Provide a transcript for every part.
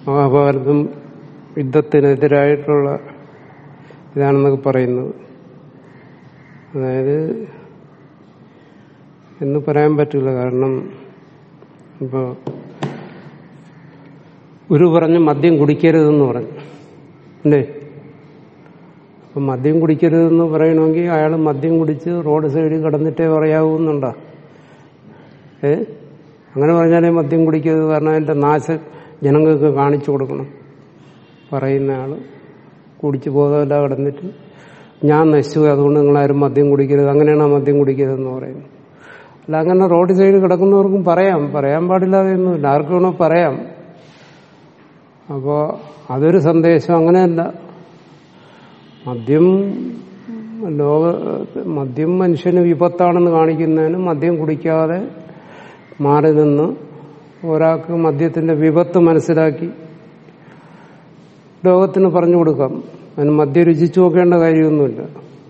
മഹാഭാരതം യുദ്ധത്തിനെതിരായിട്ടുള്ള ഇതാണെന്നൊക്കെ പറയുന്നത് അതായത് എന്ന് പറയാൻ പറ്റില്ല കാരണം ഇപ്പോൾ ഗുരു പറഞ്ഞു മദ്യം കുടിക്കരുതെന്ന് പറഞ്ഞു അല്ലേ അപ്പം മദ്യം കുടിക്കരുതെന്ന് പറയണമെങ്കിൽ അയാൾ മദ്യം കുടിച്ച് റോഡ് സൈഡിൽ കിടന്നിട്ടേ പറയാവൂന്നുണ്ടോ ഏ അങ്ങനെ പറഞ്ഞാലേ മദ്യം കുടിക്കരുത് കാരണം അതിൻ്റെ നാശം ജനങ്ങൾക്ക് കാണിച്ചു കൊടുക്കണം പറയുന്ന ആൾ കുടിച്ച് ബോധമില്ല കിടന്നിട്ട് ഞാൻ നശിച്ചു അതുകൊണ്ട് നിങ്ങളാരും മദ്യം കുടിക്കരുത് അങ്ങനെയാണ് ആ മദ്യം കുടിക്കരുതെന്ന് പറയുന്നത് അല്ല അങ്ങനെ റോഡ് സൈഡ് കിടക്കുന്നവർക്കും പറയാം പറയാൻ പാടില്ലാതെയൊന്നുമില്ല ആർക്കും വേണോ പറയാം അപ്പോൾ അതൊരു സന്ദേശം അങ്ങനെയല്ല മദ്യം ലോക മദ്യം മനുഷ്യന് വിപത്താണെന്ന് കാണിക്കുന്നതിന് മദ്യം കുടിക്കാതെ മാറി നിന്ന് ഒരാൾക്ക് മദ്യത്തിന്റെ വിപത്ത് മനസ്സിലാക്കി ലോകത്തിന് പറഞ്ഞു കൊടുക്കാം അതിന് മദ്യം രുചിച്ചു നോക്കേണ്ട കാര്യമൊന്നുമില്ല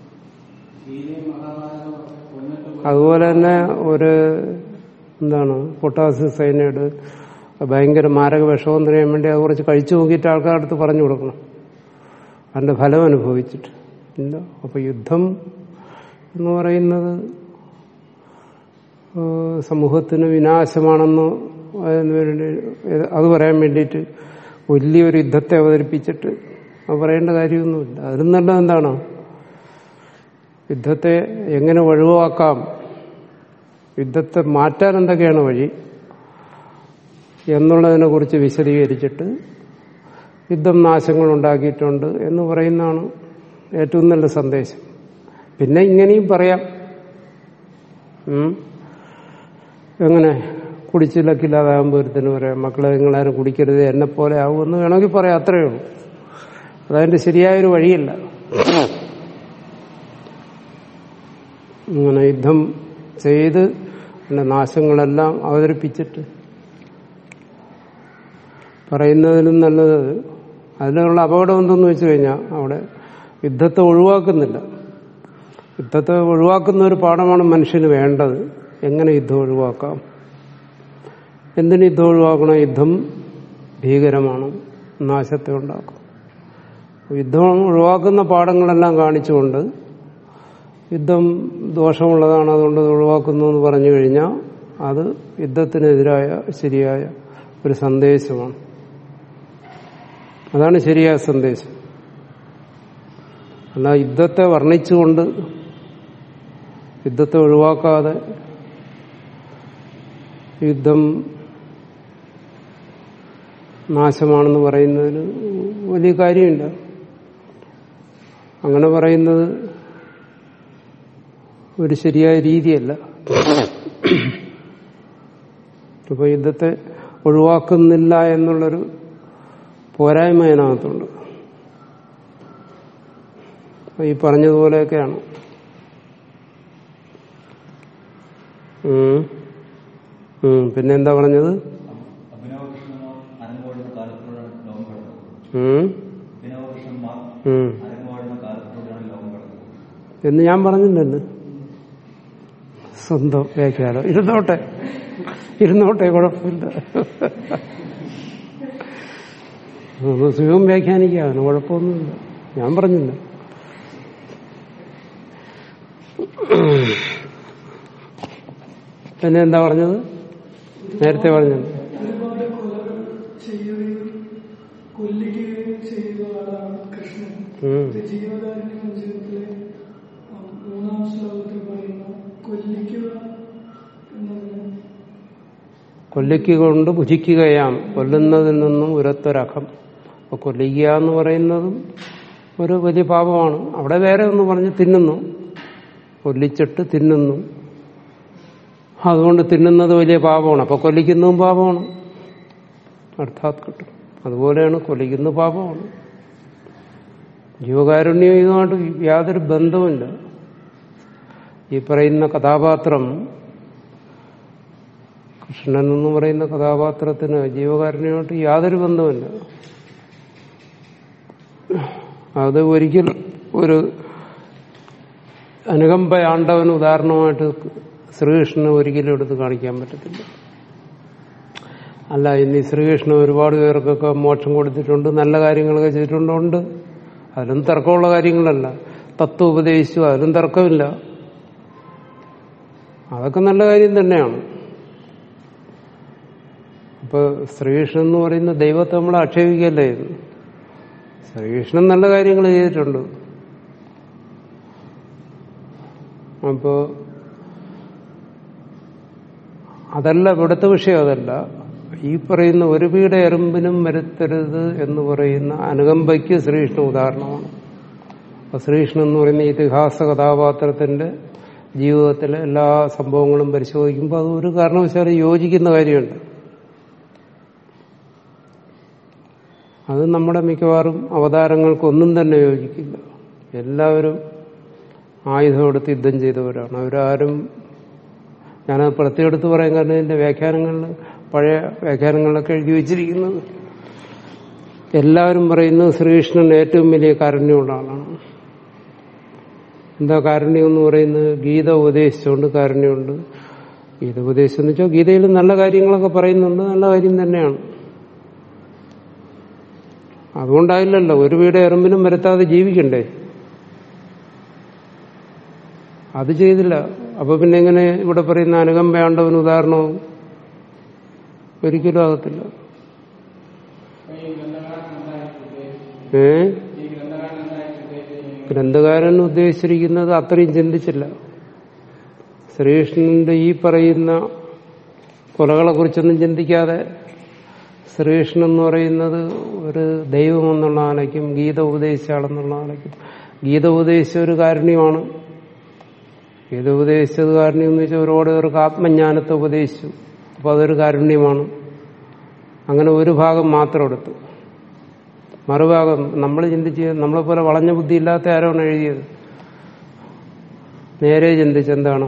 അതുപോലെ തന്നെ ഒരു എന്താണ് പൊട്ടാസ്യം സൈനൈഡ് ഭയങ്കര മാരക വിഷമം തരാൻ വേണ്ടി അത് കുറച്ച് കഴിച്ചു നോക്കിയിട്ട് ആൾക്കാരുടെ അടുത്ത് പറഞ്ഞു കൊടുക്കണം അതിന്റെ ഫലം അനുഭവിച്ചിട്ട് ഇല്ല അപ്പൊ യുദ്ധം എന്ന് പറയുന്നത് ഏഹ് സമൂഹത്തിന് വിനാശമാണെന്ന് അതിന് വേണ്ടി അത് പറയാൻ വേണ്ടിയിട്ട് വലിയൊരു യുദ്ധത്തെ അവതരിപ്പിച്ചിട്ട് അത് പറയേണ്ട കാര്യമൊന്നുമില്ല അതിലും നല്ലത് എന്താണ് യുദ്ധത്തെ എങ്ങനെ ഒഴിവാക്കാം യുദ്ധത്തെ മാറ്റാൻ എന്തൊക്കെയാണ് വഴി എന്നുള്ളതിനെ കുറിച്ച് വിശദീകരിച്ചിട്ട് യുദ്ധം നാശങ്ങൾ ഉണ്ടാക്കിയിട്ടുണ്ട് എന്ന് പറയുന്നതാണ് ഏറ്റവും നല്ല സന്ദേശം പിന്നെ ഇങ്ങനെയും പറയാം ഉം. എങ്ങനെ കുടിച്ചിലക്കില്ലാതാകുമ്പോൾ ഒരുത്തിന് പറയാം മക്കളെ നിങ്ങളാരും കുടിക്കരുത് എന്നെ പോലെ ആവുമെന്ന് വേണമെങ്കിൽ പറയാം അത്രയേ ഉള്ളൂ അതതിന്റെ ശരിയായൊരു വഴിയല്ല ഇങ്ങനെ യുദ്ധം ചെയ്ത് അതിന്റെ നാശങ്ങളെല്ലാം അവതരിപ്പിച്ചിട്ട് പറയുന്നതിലും നല്ലത് അതിനുള്ള അപകടം എന്തെന്ന് വെച്ച് കഴിഞ്ഞാൽ അവിടെ യുദ്ധത്തെ ഒഴിവാക്കുന്നില്ല യുദ്ധത്തെ ഒഴിവാക്കുന്ന ഒരു പാഠമാണ് മനുഷ്യന് വേണ്ടത് എങ്ങനെ യുദ്ധം ഒഴിവാക്കാം എന്തിന് യുദ്ധം ഒഴിവാക്കണം യുദ്ധം ഭീകരമാണ് നാശത്തെ ഉണ്ടാക്കും യുദ്ധം ഒഴിവാക്കുന്ന പാഠങ്ങളെല്ലാം കാണിച്ചുകൊണ്ട് യുദ്ധം ദോഷമുള്ളതാണ് അതുകൊണ്ട് ഇത് ഒഴിവാക്കുന്നു എന്ന് പറഞ്ഞു കഴിഞ്ഞാൽ അത് യുദ്ധത്തിനെതിരായ ശരിയായ ഒരു സന്ദേശമാണ് അതാണ് ശരിയായ സന്ദേശം അല്ല യുദ്ധത്തെ വർണ്ണിച്ചുകൊണ്ട് യുദ്ധത്തെ ഒഴിവാക്കാതെ യുദ്ധം നാശമാണെന്ന് പറയുന്നതിന് വലിയ കാര്യമില്ല അങ്ങനെ പറയുന്നത് ഒരു ശരിയായ രീതിയല്ല ഇപ്പൊ യുദ്ധത്തെ ഒഴിവാക്കുന്നില്ല എന്നുള്ളൊരു പോരായ്മ അതിനകത്തുണ്ട് ഈ പറഞ്ഞതുപോലെയൊക്കെയാണ് ഉം. ഉം. പിന്നെന്താ പറഞ്ഞത് അഭിനവകൃഷ്ണന്മാർ അരങ്ങോടുന്ന കാലത്തിലൂടെയാണ് ലോകം കടന്നത് ഉം. അഭിനവകൃഷ്ണന്മാർ ഉം. അരങ്ങോടുന്ന കാലത്തിലൂടെയാണ് ലോകം കടന്നത് എന്ന് ഞാൻ പറഞ്ഞില്ലെന്ന് സ്വന്തം വ്യാഖ്യാനം ഇരുന്നോട്ടെ ഇരുന്നോട്ടെ കുഴപ്പമില്ല നമ്മൾ സുഖം വ്യാഖ്യാനിക്കാണ് കുഴപ്പമൊന്നുമില്ല ഞാൻ പറഞ്ഞില്ല പിന്നെ എന്താ പറഞ്ഞത് നേരത്തെ പറഞ്ഞത് ഒരുപാട് കൊലകൾ ചെയ്യുകയും കൊല്ലിക്കുകയും ചെയ്ത ആളാണ് കൃഷ്ണൻ ഉം. ഇത് ജീവകാരുണ്യ മഞ്ജരത്തിലെ ആ, മൂന്നാം ശ്ലോകത്തിൽ പറയുന്നു കൊല്ലിക്കുക എന്നതിന് കൊല്ലിക്കുക കൊണ്ട് ഭുജിക്കുകയാം കൊല്ലുന്നതിൽ നിന്നും ഉരത്തൊരഖം അപ്പൊ കൊല്ലിക്കുക എന്ന് പറയുന്നതും ഒരു വലിയ പാപമാണ് അവിടെ വേറെ ഒന്ന് പറഞ്ഞ് തിന്നുന്നു കൊല്ലിച്ചിട്ട് തിന്നുന്നു അതുകൊണ്ട് തിന്നുന്നത് വലിയ പാപമാണ് അപ്പൊ കൊല്ലിക്കുന്നതും പാപമാണ് അർത്ഥാത് കിട്ടും അതുപോലെയാണ് കൊല്ലിക്കുന്ന പാപമാണ് ജീവകാരുണ്യം ഇതുമായിട്ട് യാതൊരു ബന്ധവുമില്ല ഈ പറയുന്ന കഥാപാത്രം കൃഷ്ണൻ എന്ന് പറയുന്ന കഥാപാത്രത്തിന് ജീവകാരുണ്യമായിട്ട് യാതൊരു ബന്ധവുമില്ല അത് ഒരിക്കൽ ഒരു അനുകമ്പയാണ്ടവന് ഉദാഹരണമായിട്ട് ശ്രീകൃഷ്ണനെ ഒരിക്കലും എടുത്ത് കാണിക്കാൻ പറ്റത്തില്ല അല്ല ഇനി ശ്രീകൃഷ്ണൻ ഒരുപാട് പേർക്കൊക്കെ മോക്ഷം കൊടുത്തിട്ടുണ്ട് നല്ല കാര്യങ്ങളൊക്കെ ചെയ്തിട്ടുണ്ട് അതിലും തർക്കമുള്ള കാര്യങ്ങളല്ല തത്വം ഉപദേശിച്ചു അതിലും തർക്കമില്ല അതൊക്കെ നല്ല കാര്യം തന്നെയാണ് അപ്പൊ ശ്രീകൃഷ്ണൻ എന്ന് പറയുന്ന ദൈവത്തെ നമ്മൾ ആക്ഷേപിക്കല്ലേ ഇത് ശ്രീകൃഷ്ണൻ നല്ല കാര്യങ്ങൾ ചെയ്തിട്ടുണ്ട് അപ്പോ അതല്ല ഇവിടുത്തെ വിഷയം അതല്ല ഈ പറയുന്ന ഒരു വീട് എറുമ്പിനും വരുത്തരുത് എന്ന് പറയുന്ന അനുകമ്പയ്ക്ക് ശ്രീകൃഷ്ണ ഉദാഹരണമാണ് അപ്പൊ ശ്രീകൃഷ്ണൻ എന്ന് പറയുന്ന ഇതിഹാസ കഥാപാത്രത്തിന്റെ ജീവിതത്തിലെ എല്ലാ സംഭവങ്ങളും പരിശോധിക്കുമ്പോൾ അത് ഒരു കാരണവശാലും യോജിക്കുന്ന കാര്യമുണ്ട് അത് നമ്മുടെ മിക്കവാറും അവതാരങ്ങൾക്കൊന്നും തന്നെ യോജിക്കില്ല എല്ലാവരും ആയുധം എടുത്ത് യുദ്ധം ചെയ്തവരാണ് അവരാരും ഞാനത് പ്രത്യേകെടുത്ത് പറയാൻ കാരണം ഇതിന്റെ വ്യാഖ്യാനങ്ങളിൽ പഴയ വ്യാഖ്യാനങ്ങളിലൊക്കെ എഴുതി വച്ചിരിക്കുന്നത് എല്ലാവരും പറയുന്നത് ശ്രീകൃഷ്ണൻ ഏറ്റവും വലിയ കാരുണ്യമുള്ള ആളാണ് എന്താ കാരുണ്യം എന്ന് പറയുന്നത് ഗീത ഉപദേശിച്ചുകൊണ്ട് കാരുണ്യമുണ്ട് ഗീത ഉപദേശിച്ചെന്ന് വെച്ചാൽ ഗീതയിൽ നല്ല കാര്യങ്ങളൊക്കെ പറയുന്നുണ്ട് നല്ല കാര്യം തന്നെയാണ് അതുകൊണ്ടായില്ലല്ലോ ഒരു വീട് എറുമ്പിനും വരുത്താതെ ജീവിക്കണ്ടേ അത് ചെയ്തില്ല അപ്പൊ പിന്നെ എങ്ങനെ ഇവിടെ പറയുന്ന അനുകമ്പയാണ്ടവന് ഉദാഹരണവും ഒരിക്കലും ആകത്തില്ല ഏ ഗ്രന്ഥകാരൻ ഉദ്ദേശിച്ചിരിക്കുന്നത് അത്രയും ചിന്തിച്ചില്ല ശ്രീകൃഷ്ണന്റെ ഈ പറയുന്ന കൊലകളെ കുറിച്ചൊന്നും ചിന്തിക്കാതെ ശ്രീകൃഷ്ണൻ എന്ന് പറയുന്നത് ഒരു ദൈവം എന്നുള്ള ആലയ്ക്കും ഗീത ഉപദേശിച്ച ആളെന്നുള്ള ആലയ്ക്കും ഗീത ഉപദേശിച്ച ഒരു കാരുണ്യമാണ് ഗീത ഉപദേശിച്ചത് കാരുണ്യം എന്ന് വെച്ചാൽ ഒരുപാട് പേർക്ക് ആത്മജ്ഞാനത്തെ ഉപദേശിച്ചു അപ്പൊ അതൊരു കാരുണ്യമാണ് അങ്ങനെ ഒരു ഭാഗം മാത്രം എടുത്തു മറുഭാഗം നമ്മൾ ചിന്തിച്ച് നമ്മളെ പോലെ വളഞ്ഞ ബുദ്ധി ഇല്ലാത്ത ആരാണ് എഴുതിയത് നേരെ ചിന്തിച്ചെന്താണ്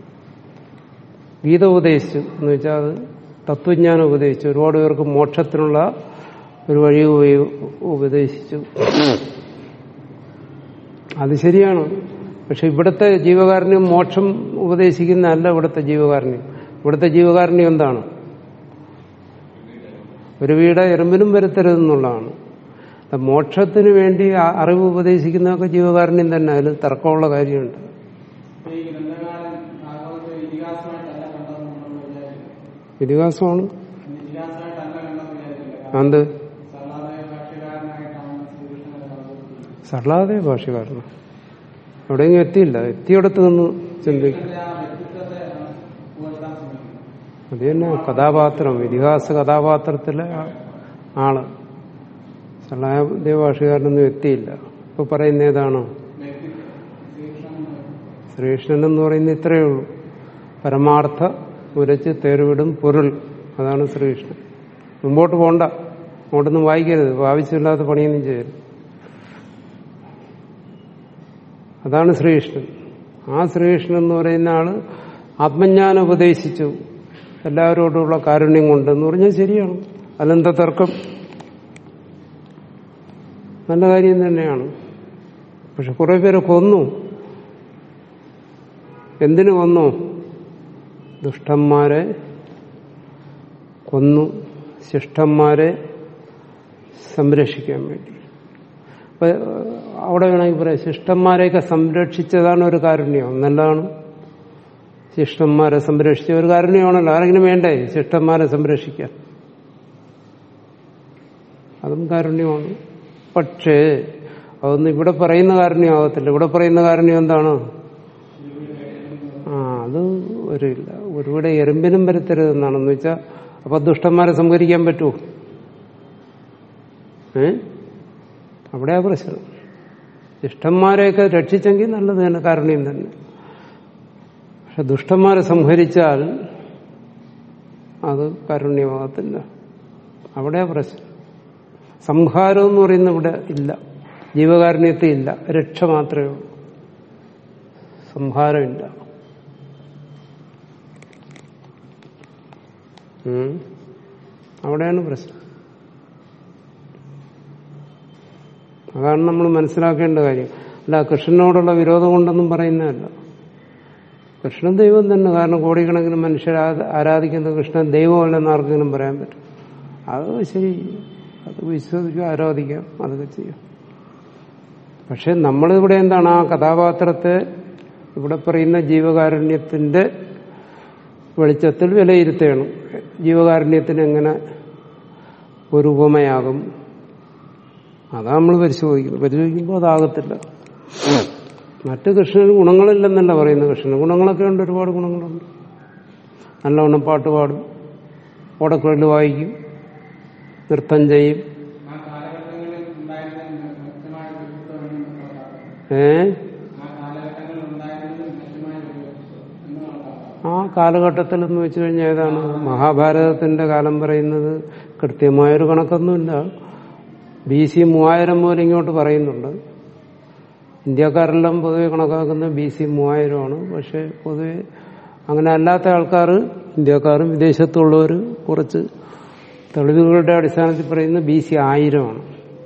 ഗീത ഉപദേശിച്ചു എന്ന് വെച്ചാൽ അത് തത്വജ്ഞാനം ഉപദേശിച്ചു ഒരുപാട് പേർക്ക് മോക്ഷത്തിനുള്ള ഒരു വഴി ഉപ- ഉപദേശിച്ചു അത് ശരിയാണ് പക്ഷെ ഇവിടുത്തെ ജീവകാരുണ്യം മോക്ഷം ഉപദേശിക്കുന്നതല്ല ഇവിടുത്തെ ജീവകാരുണ്യം ഇവിടുത്തെ ജീവകാരുണ്യം എന്താണ് ഒരു വീട് എറുമ്പിനും വരുത്തരുതെന്നുള്ളതാണ് അപ്പൊ മോക്ഷത്തിന് വേണ്ടി ആ- അറിവ് ഉപദേശിക്കുന്നതൊക്കെ ജീവകാരുണ്യം തന്നെ അതിൽ തർക്കമുള്ള കാര്യമുണ്ട് ഈ ഗ്രന്ഥകാരൻ ഭാഗവത ഇതിഹാസമായിട്ടല്ല കണ്ടതെന്ന് നമ്മൾ വിചാരിക്കും ഇതിഹാസമാണ് ഇതിഹാസമായിട്ടല്ല കണ്ടെന്ന് വിചാരിക്കില്ല അത് സർലാദയ ഭാഷ്യകാരനായിട്ടാണ് ശ്രീകൃഷ്ണനെ കണ്ടത് സർലാതെ ഭാഷകാരന് എവിടെയെങ്കിലും എത്തിയില്ല എത്തിയിടത്ത് നിന്ന് ചിന്തിക്കും ആ വ്യക്തിത്വത്തെ പുകഴ്ത്താൻ ശ്രമിക്കുന്നു അത് തന്നെ കഥാപാത്രം ഇതിഹാസ കഥാപാത്രത്തിലെ ആ- ആള് സർലാദേ ഭാഷകാരനൊന്നും എത്തിയില്ല ഇപ്പൊ പറയുന്ന ഏതാണ് വ്യക്തിത്വം ശ്രീകൃഷ്ണൻ ശ്രീകൃഷ്ണൻ എന്ന് പറയുന്നത് ഇത്രയേ ഉള്ളൂ പരമാർത്ഥ ഉരച്ച് തേരുവിടും പൊരുൾ അതാണ് ശ്രീകൃഷ്ണൻ മുമ്പോട്ട് പോണ്ട അങ്ങോട്ടൊന്നും വായിക്കരുത് ആവശ്യമില്ലാത്ത പണിയൊന്നും ചെയ്യരുത് അതാണ് ശ്രീകൃഷ്ണൻ ആ ശ്രീകൃഷ്ണൻ എന്ന് പറയുന്ന ആള് ആത്മജ്ഞാനം ഉപദേശിച്ചു എല്ലാവരോടുള്ള കാരുണ്യം കൊണ്ടെന്ന് പറഞ്ഞാൽ ശരിയാണ് അതെന്താ തർക്കം നല്ല കാര്യം തന്നെയാണ് പക്ഷെ കുറെ പേരെ കൊന്നു എന്തിനു കൊന്നു ദുഷ്ടന്മാരെ കൊന്നു ശിഷ്ടന്മാരെ സംരക്ഷിക്കാൻ വേണ്ടി അപ്പൊ ഏഹ്, അവിടെ വേണമെങ്കിൽ പറയാം ശിഷ്ടന്മാരെയൊക്കെ സംരക്ഷിച്ചതാണ് ഒരു കാരുണ്യം എന്നല്ലാണ് ശിഷ്ടന്മാരെ സംരക്ഷിച്ച ഒരു കാരുണ്യമാണല്ലോ ആരെങ്കിലും വേണ്ടേ ശിഷ്ടന്മാരെ സംരക്ഷിക്കാൻ അതും കാരുണ്യമാണ് പക്ഷേ അതൊന്നും ഇവിടെ പറയുന്ന കാരുണ്യമാകത്തില്ല ഇവിടെ പറയുന്ന കാരുണ്യം എന്താണ് ആ അത് ഒരു ഇല്ല ഒരുവിടെ എറുമ്പിനും വരുത്തരുതെന്നാണെന്ന് വെച്ചാൽ അപ്പൊ ദുഷ്ടന്മാരെ സംഹരിക്കാൻ പറ്റുമോ ഏ അവിടെയാ പ്രശ്നം ഇഷ്ടന്മാരെയൊക്കെ രക്ഷിച്ചെങ്കിൽ നല്ലത് തന്നെ കാരുണ്യം തന്നെ പക്ഷെ ദുഷ്ടന്മാരെ സംഹരിച്ചാൽ അത് കാരുണ്യമാകത്തില്ല അവിടെയാ പ്രശ്നം സംഹാരം എന്ന് പറയുന്ന ഇവിടെ ഇല്ല ജീവകാരുണ്യത്തിൽ ഇല്ല രക്ഷ മാത്രമേ ഉള്ളൂ സംഹാരമില്ല ഉം. അവിടെയാണ് പ്രശ്നം അതാണ് നമ്മൾ മനസ്സിലാക്കേണ്ട കാര്യം അല്ല കൃഷ്ണനോടുള്ള വിരോധം കൊണ്ടൊന്നും പറയുന്നതല്ല കൃഷ്ണൻ ദൈവം തന്നെ കാരണം കോടിക്കണക്കിന് മനുഷ്യർ ആരാധിക്കുന്ന കൃഷ്ണൻ ദൈവമല്ലെന്ന് ആർക്കെങ്കിലും പറയാൻ പറ്റും അത് ശരി അത് വിശ്വസിക്കുക ആരാധിക്കാം അതൊക്കെ ചെയ്യാം പക്ഷെ നമ്മളിവിടെ എന്താണ് ആ കഥാപാത്രത്തെ ഇവിടെ പറയുന്ന ജീവകാരുണ്യത്തിന്റെ വെളിച്ചത്തിൽ വിലയിരുത്തുകയാണ് ജീവകാരുണ്യത്തിന് എങ്ങനെ ഒരു ഉപമയാകും അതാ നമ്മൾ പരിശോധിക്കുന്നത് പരിശോധിക്കുമ്പോൾ അതാകത്തില്ല മറ്റ് കൃഷ്ണന് ഗുണങ്ങളില്ലെന്നല്ല പറയുന്നത് കൃഷ്ണന് ഗുണങ്ങളൊക്കെ ഉണ്ട് ഒരുപാട് ഗുണങ്ങളുണ്ട് നല്ലവണ്ണം പാട്ട് പാടും ഓടക്കുഴൽ വായിക്കും നൃത്തം ചെയ്യും ആ കാലഘട്ടങ്ങളിൽ ഉണ്ടായിരുന്ന വ്യക്തമായ വ്യക്തിത്വം ഏ ആ കാലഘട്ടങ്ങളിൽ ഉണ്ടായിരുന്ന വ്യക്തമായ വ്യക്തിത്വം എന്ന് കണക്കാക്കാം ആ കാലഘട്ടത്തിൽ എന്ന് വെച്ച് കഴിഞ്ഞാൽ ഏതാണ് മഹാഭാരതത്തിന്റെ കാലം പറയുന്നത് കൃത്യമായൊരു കണക്കൊന്നുമില്ല ബി സി മൂവായിരം മുതൽ ഇങ്ങോട്ട് പറയുന്നുണ്ട് ഇന്ത്യക്കാരെല്ലാം പൊതുവെ കണക്കാക്കുന്നത് ബി സി മൂവായിരമാണ് പക്ഷെ പൊതുവെ അങ്ങനെ അല്ലാത്ത ആൾക്കാർ ഇന്ത്യക്കാരും വിദേശത്തുള്ളവർ കുറച്ച് തെളിവുകളുടെ അടിസ്ഥാനത്തിൽ പറയുന്നത് ബി സി ആയിരമാണ്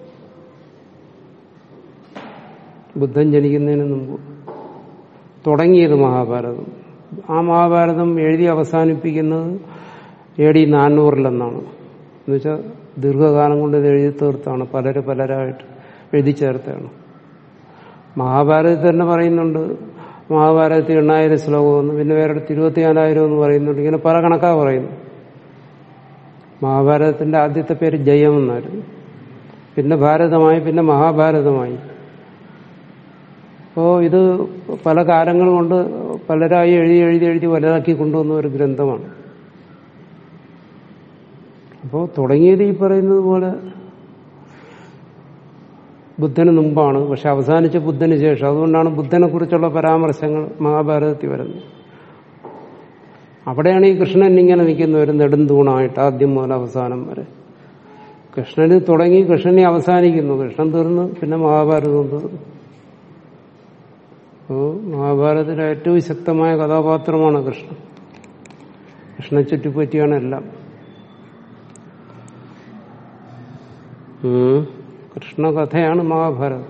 ബുദ്ധൻ ജനിക്കുന്നതിന് മുമ്പ് തുടങ്ങിയത് മഹാഭാരതം ആ മഹാഭാരതം എഴുതി അവസാനിപ്പിക്കുന്നത് എ ഡി നാനൂറിലെന്നാണ് എന്നുവെച്ചാൽ ദീർഘകാലം കൊണ്ട് ഇത് എഴുതി തീർത്താണ് പലര് പലരായിട്ട് എഴുതി ചേർത്താണ് മഹാഭാരതത്തിൽ തന്നെ പറയുന്നുണ്ട് മഹാഭാരതത്തിൽ എണ്ണായിരം ശ്ലോകമെന്ന് പിന്നെ വേറെ ഇരുപത്തിനാലായിരം എന്ന് പറയുന്നുണ്ട് ഇങ്ങനെ പല കണക്കാ പറയുന്നു മഹാഭാരതത്തിന്റെ ആദ്യത്തെ പേര് ജയം എന്നായിരുന്നു പിന്നെ ഭാരതമായി പിന്നെ മഹാഭാരതമായി അപ്പോ ഇത് പല കാലങ്ങൾ കൊണ്ട് പലരായി എഴുതി എഴുതി എഴുതി വലുതാക്കി കൊണ്ടുവന്ന ഒരു ഗ്രന്ഥമാണ് അപ്പോൾ തുടങ്ങിയത് ഈ പറയുന്നത് പോലെ ബുദ്ധന് മുമ്പാണ് പക്ഷെ അവസാനിച്ച ബുദ്ധന് ശേഷം അതുകൊണ്ടാണ് ബുദ്ധനെ കുറിച്ചുള്ള പരാമർശങ്ങൾ മഹാഭാരതത്തിൽ വരുന്നത് അവിടെയാണ് ഈ കൃഷ്ണൻ ഇങ്ങനെ നിൽക്കുന്ന ഒരു നെടുന്തൂണായിട്ട് ആദ്യം മുതൽ അവസാനം വരെ കൃഷ്ണന് തുടങ്ങി കൃഷ്ണനെ അവസാനിക്കുന്നു കൃഷ്ണൻ തീർന്നു പിന്നെ മഹാഭാരതവും തീർന്നു അപ്പോൾ മഹാഭാരതത്തിലെ ഏറ്റവും ശക്തമായ കഥാപാത്രമാണ് കൃഷ്ണൻ കൃഷ്ണനെ ചുറ്റിപ്പറ്റിയാണ് എല്ലാം ഉം. കൃഷ്ണകഥയാണ് മഹാഭാരതം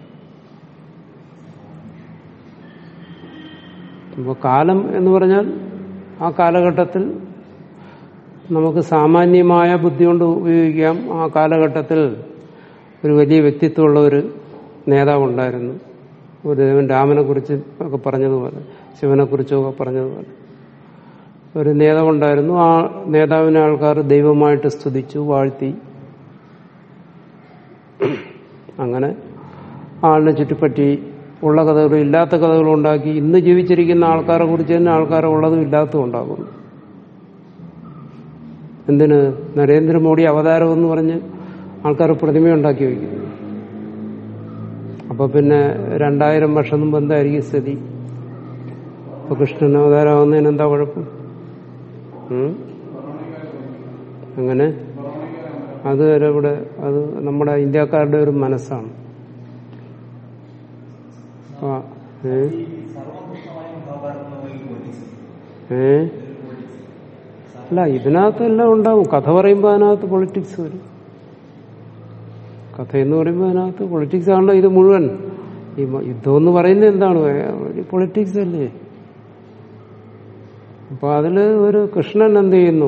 അപ്പോൾ കാലം എന്ന് പറഞ്ഞാൽ ആ കാലഘട്ടത്തിൽ നമുക്ക് സാമാന്യമായ ബുദ്ധി കൊണ്ട് ഉപയോഗിക്കാം ആ കാലഘട്ടത്തിൽ ഒരു വലിയ വ്യക്തിത്വമുള്ള ഒരു നേതാവുണ്ടായിരുന്നു ഒരു ദേവൻ രാമനെ കുറിച്ച് ഒക്കെ പറഞ്ഞതുപോലെ ശിവനെ കുറിച്ചൊക്കെ പറഞ്ഞതുപോലെ ഒരു നേതാവുണ്ടായിരുന്നു ആ നേതാവിനെ ആൾക്കാർ ദൈവമായിട്ട് സ്തുതിച്ചു വാഴ്ത്തി അങ്ങനെ ആളിനെ ചുറ്റിപ്പറ്റി ഉള്ള കഥകളും ഇല്ലാത്ത കഥകളും ഉണ്ടാക്കി ഇന്ന് ജീവിച്ചിരിക്കുന്ന ആൾക്കാരെ കുറിച്ച് തന്നെ ആൾക്കാരെ ഉള്ളതും ഇല്ലാത്തതും ഉണ്ടാകുന്നു എന്തിന് നരേന്ദ്രമോദി അവതാരം എന്ന് പറഞ്ഞ് ആൾക്കാർ പ്രതിമയുണ്ടാക്കി വയ്ക്കുന്നു അപ്പൊ പിന്നെ രണ്ടായിരം വർഷം മുമ്പ് എന്തായിരിക്കും സ്ഥിതി അപ്പൊ കൃഷ്ണൻ അവതാരമാവുന്നതിന് എന്താ കുഴപ്പം ഉം? അങ്ങനെ അത് വരെ ഇവിടെ അത് നമ്മുടെ ഇന്ത്യക്കാരുടെ ഒരു മനസ്സാണ് ആ, ഏ? സർവകൃഷ്ണമായ മഹാഭാരതം പൊളിറ്റിക്സ് ഏ അല്ല ഇതിനകത്തെല്ലാം ഉണ്ടാവും കഥ പറയുമ്പോൾ അതിനകത്ത് പൊളിറ്റിക്സ് വരും കഥ എന്ന് പറയുമ്പോൾ അതിനകത്ത് പൊളിറ്റിക്സ് ആണല്ലോ ഇത് മുഴുവൻ ഈ മ- യുദ്ധം എന്ന് പറയുന്നത് എന്താണ് പൊളിറ്റിക്സ് അല്ലേ അപ്പൊ അതില് ഒരു കൃഷ്ണൻ എന്ത് ചെയ്യുന്നു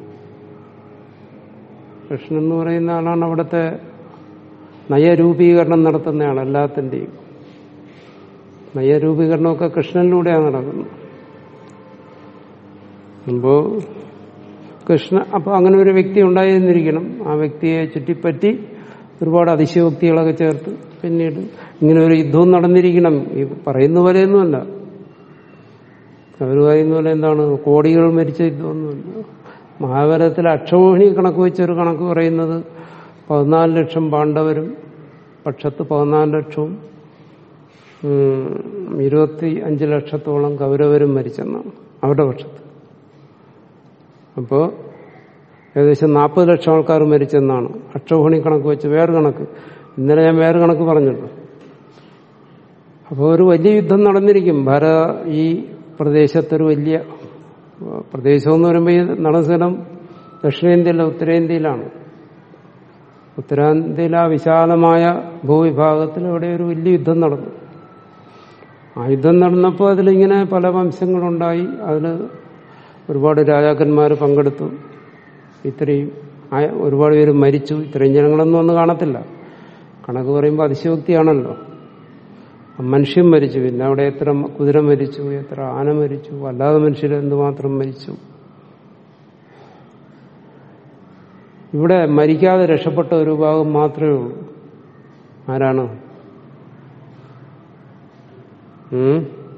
കൃഷ്ണൻ എന്ന് പറയുന്ന ആളാണ് അവിടുത്തെ നയരൂപീകരണം നടത്തുന്നതാണ് എല്ലാത്തിൻ്റെയും നയരൂപീകരണമൊക്കെ കൃഷ്ണനിലൂടെയാണ് നടക്കുന്നത് അപ്പോ കൃഷ്ണ അപ്പൊ അങ്ങനെ ഒരു വ്യക്തി ഉണ്ടായിരുന്നിരിക്കണം ആ വ്യക്തിയെ ചുറ്റിപ്പറ്റി ഒരുപാട് അതിശയോക്തികളൊക്കെ ചേർത്ത് പിന്നീട് ഇങ്ങനെ ഒരു യുദ്ധവും നടന്നിരിക്കണം ഈ പറയുന്ന പോലെയൊന്നുമല്ല അവർ പറയുന്ന പോലെ എന്താണ് കോടികൾ മരിച്ച യുദ്ധമൊന്നുമില്ല മഹാഭാരതത്തിൽ അക്ഷോഹിണി കണക്ക് വെച്ചൊരു കണക്ക് പറയുന്നത് പതിനാല് ലക്ഷം പാണ്ഡവരും പക്ഷത്ത് പതിനാല് ലക്ഷവും ഉം, ഇരുപത്തി അഞ്ച് ലക്ഷത്തോളം കൗരവരും മരിച്ചെന്നാണ് അവരുടെ പക്ഷത്ത് അപ്പോൾ ഏകദേശം നാൽപ്പത് ലക്ഷം ആൾക്കാർ മരിച്ചെന്നാണ് അക്ഷോഹിണി കണക്ക് വെച്ച് വേറെ കണക്ക് ഇന്നലെ ഞാൻ വേറെ കണക്ക് പറഞ്ഞല്ലോ അപ്പോൾ ഒരു വലിയ യുദ്ധം നടന്നിരിക്കും ഭാര ഈ പ്രദേശത്തൊരു വലിയ പ്രദേശം എന്ന് പറയുമ്പോൾ ഈ നടന്ന സ്ഥലം ദക്ഷിണേന്ത്യയിലെ ഉത്തരേന്ത്യയിലാണ് ഉത്തരേന്ത്യയിലെ ആ വിശാലമായ ഭൂവിഭാഗത്തിൽ അവിടെ ഒരു വലിയ യുദ്ധം നടന്നു ആ യുദ്ധം നടന്നപ്പോൾ അതിലിങ്ങനെ പല വംശങ്ങളുണ്ടായി അതിൽ ഒരുപാട് രാജാക്കന്മാർ പങ്കെടുത്തു ഇത്രയും ആ- ഒരുപാട് പേര് മരിച്ചു ഇത്രയും ജനങ്ങളൊന്നും ഒന്നും കാണത്തില്ല കണക്ക് പറയുമ്പോൾ അതിശയോക്തിയാണല്ലോ മനുഷ്യൻ മരിച്ചു പിന്നെ അവിടെ എത്ര കുതിര മരിച്ചു എത്ര ആന മരിച്ചു അല്ലാതെ മനുഷ്യർ എന്തുമാത്രം മരിച്ചു ഇവിടെ മരിക്കാതെ രക്ഷപ്പെട്ട ഒരു ഭാഗം മാത്രമേ ഉള്ളൂ ആരാണ് ഉം?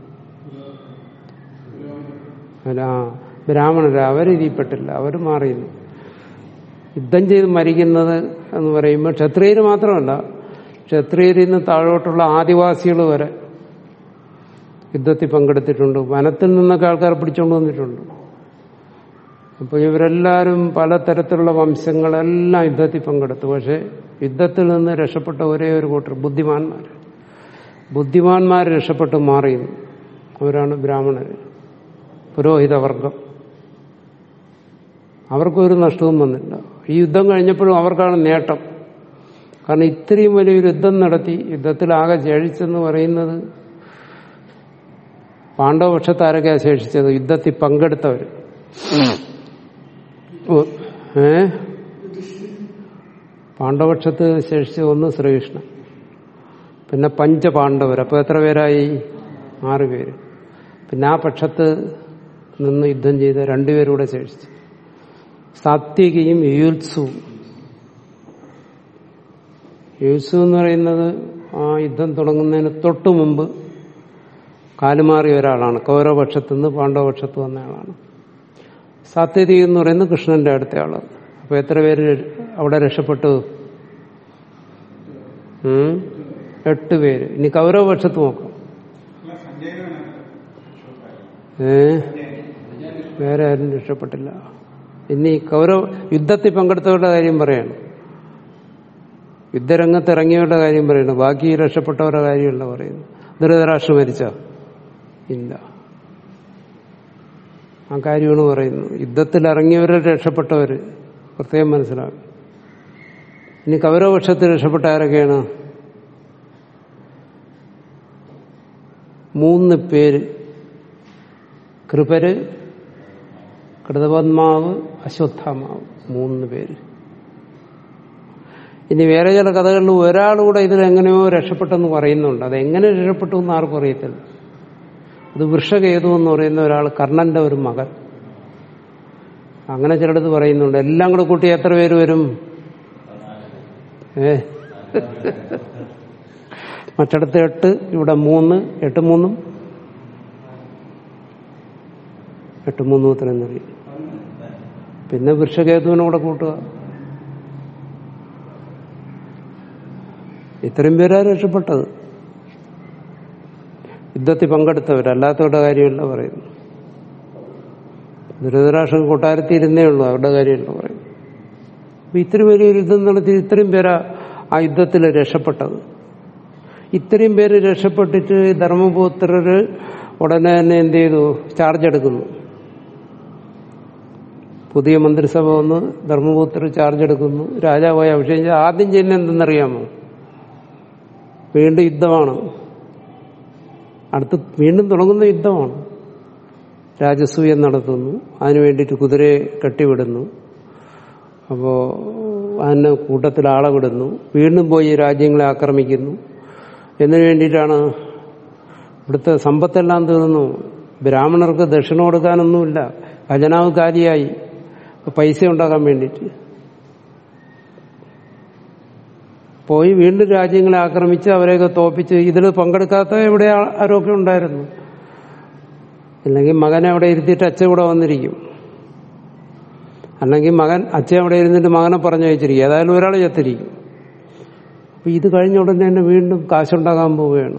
അല്ല, ആ, ബ്രാഹ്മണര് അവരിതിൽപ്പെട്ടില്ല അവർ മാറിയുന്നു യുദ്ധം ചെയ്ത് മരിക്കുന്നത് എന്ന് പറയുമ്പോൾ ക്ഷത്രിയർ മാത്രമല്ല ക്ഷത്രിയരിൽ നിന്ന് താഴോട്ടുള്ള ആദിവാസികൾ വരെ യുദ്ധത്തിൽ പങ്കെടുത്തിട്ടുണ്ട് വനത്തിൽ നിന്നൊക്കെ ആൾക്കാർ പിടിച്ചുകൊണ്ട് വന്നിട്ടുണ്ട് അപ്പോൾ ഇവരെല്ലാവരും പലതരത്തിലുള്ള വംശങ്ങളെല്ലാം യുദ്ധത്തിൽ പങ്കെടുത്തു പക്ഷെ യുദ്ധത്തിൽ നിന്ന് രക്ഷപ്പെട്ട ഒരേ ഒരു കൂട്ടർ ബുദ്ധിമാന്മാർ ബുദ്ധിമാന്മാർ രക്ഷപ്പെട്ട് മാറിയുന്നു അവരാണ് ബ്രാഹ്മണർ പുരോഹിതവർഗം അവർക്കൊരു നഷ്ടവും വന്നില്ല ഈ യുദ്ധം കഴിഞ്ഞപ്പോഴും അവർക്കാണ് നേട്ടം കാരണം ഇത്രയും വലിയൊരു യുദ്ധം നടത്തി യുദ്ധത്തിൽ ആകെ ജയിച്ചെന്ന് പറയുന്നത് പാണ്ഡവപക്ഷത്താരൊക്കെ ശേഷിച്ചത് യുദ്ധത്തിൽ പങ്കെടുത്തവർ ഓ, ഏ പാണ്ഡവപക്ഷത്ത് ശേഷിച്ച ഒന്ന് ശ്രീകൃഷ്ണൻ പിന്നെ പഞ്ചപാണ്ഡവർ അപ്പൊ എത്ര പേരായി ആറ് പേര് പിന്നെ ആ പക്ഷത്ത് നിന്ന് യുദ്ധം ചെയ്ത രണ്ടുപേരൂടെ ശേഷിച്ചു സാത്വികയും യുത്സുവും യുത്സു എന്ന് പറയുന്നത് ആ യുദ്ധം തുടങ്ങുന്നതിന് തൊട്ടു മുമ്പ് കാലുമാറിയ ഒരാളാണ് കൗരവപക്ഷത്തു നിന്ന് പാണ്ഡവപക്ഷത്ത് വന്ന ആളാണ് സാത്യതി എന്ന് പറയുന്നത് കൃഷ്ണന്റെ അടുത്ത ആള് അപ്പൊ എത്ര പേര് അവിടെ രക്ഷപ്പെട്ടു ഉം? എട്ട് പേര് ഇനി കൗരവപക്ഷത്ത് നോക്കാം ഏ വേറെ ആരും രക്ഷപ്പെട്ടില്ല ഇനി കൗരവ യുദ്ധത്തിൽ പങ്കെടുത്തവരുടെ കാര്യം പറയാണ് യുദ്ധരംഗത്ത് ഇറങ്ങിയവരുടെ കാര്യം പറയുന്നു ബാക്കി രക്ഷപ്പെട്ടവരുടെ കാര്യമല്ല പറയുന്നു ധൃതരാഷ്ട്രം മരിച്ച ഇല്ല ആ കാര്യമാണ് പറയുന്നത് യുദ്ധത്തിൽ ഇറങ്ങിയവരെ രക്ഷപ്പെട്ടവര് പ്രത്യേകം മനസ്സിലാകും ഇനി കൗരവപക്ഷത്തിൽ രക്ഷപ്പെട്ട ആരൊക്കെയാണ് മൂന്ന് പേര് കൃപര് കൃതപത്മാവ് അശ്വത്ഥാമാവ് മൂന്ന് പേര് ഇനി വേറെ ചില കഥകളിൽ ഒരാളുകൂടെ ഇതിൽ എങ്ങനെയോ രക്ഷപ്പെട്ടെന്ന് പറയുന്നുണ്ട് അത് എങ്ങനെ രക്ഷപ്പെട്ടു എന്ന് ആർക്കും അറിയത്തില്ല അത് വൃഷകേതു എന്ന് പറയുന്ന ഒരാൾ കർണന്റെ ഒരു മകൻ അങ്ങനെ ചിലടത്ത് പറയുന്നുണ്ട് എല്ലാം കൂടെ കൂട്ടി എത്ര പേര് വരും ഏ മറ്റിടത്ത് എട്ട് ഇവിടെ മൂന്ന് എട്ട് മൂന്നും എട്ട് മൂന്നും ഇത്രയും അറിയും പിന്നെ വൃക്ഷകേതുവിനെ കൂടെ കൂട്ടുക ഇത്രയും പേരാ രക്ഷപ്പെട്ടത് യുദ്ധത്തിൽ പങ്കെടുത്തവരല്ലാത്തവരുടെ കാര്യമല്ല പറയുന്നു ദുരിതരാഷ്ട്രം കൊട്ടാരത്തിൽ ഇരുന്നേ ഉള്ളൂ അവരുടെ കാര്യമല്ല പറയുന്നു അപ്പൊ ഇത്രയും വലിയൊരു യുദ്ധം നടത്തി ഇത്രയും പേരാ ആ യുദ്ധത്തിൽ രക്ഷപ്പെട്ടത് ഇത്രയും പേര് രക്ഷപ്പെട്ടിട്ട് ധർമ്മപുത്രര് ഉടനെ തന്നെ എന്ത് ചെയ്തു ചാർജ് എടുക്കുന്നു പുതിയ മന്ത്രിസഭ വന്ന് ധർമ്മപുത്ര ചാർജ് എടുക്കുന്നു രാജാവായി അഭിഷേകം ചെയ്ത് ആദ്യം ചെയ്യുന്നത് എന്തെന്നറിയാമോ വീണ്ടും യുദ്ധമാണ് അടുത്ത് വീണ്ടും തുടങ്ങുന്ന യുദ്ധമാണ് രാജസൂയം നടത്തുന്നു അതിനു വേണ്ടിയിട്ട് കുതിരയെ കെട്ടിവിടുന്നു അപ്പോ അതിന് കൂട്ടത്തിൽ ആളെ വിടുന്നു വീണ്ടും പോയി രാജ്യങ്ങളെ ആക്രമിക്കുന്നു എന്നതിനു വേണ്ടിയിട്ടാണ് ഇവിടുത്തെ സമ്പത്തെല്ലാം തീർന്നു ബ്രാഹ്മണർക്ക് ദക്ഷിണ കൊടുക്കാനൊന്നുമില്ല ഖജനാവ് കാലിയായി പൈസ ഉണ്ടാക്കാൻ വേണ്ടിയിട്ട് പോയി വീണ്ടും രാജ്യങ്ങളെ ആക്രമിച്ച് അവരെയൊക്കെ തോപ്പിച്ച് ഇതിൽ പങ്കെടുക്കാത്ത എവിടെ ആ- ആരൊക്കെ ഉണ്ടായിരുന്നു അല്ലെങ്കിൽ മകനെ അവിടെ ഇരുത്തിയിട്ട് അച്ഛൻ കൂടെ വന്നിരിക്കും അല്ലെങ്കിൽ മകൻ അച്ഛൻ അവിടെ ഇരുന്നിട്ട് മകനെ പറഞ്ഞു വെച്ചിരിക്കും ഏതായാലും ഒരാൾ ചത്തിരിക്കും അപ്പൊ ഇത് കഴിഞ്ഞ ഉടനെ തന്നെ വീണ്ടും കാശുണ്ടാകാൻ പോവുകയാണ്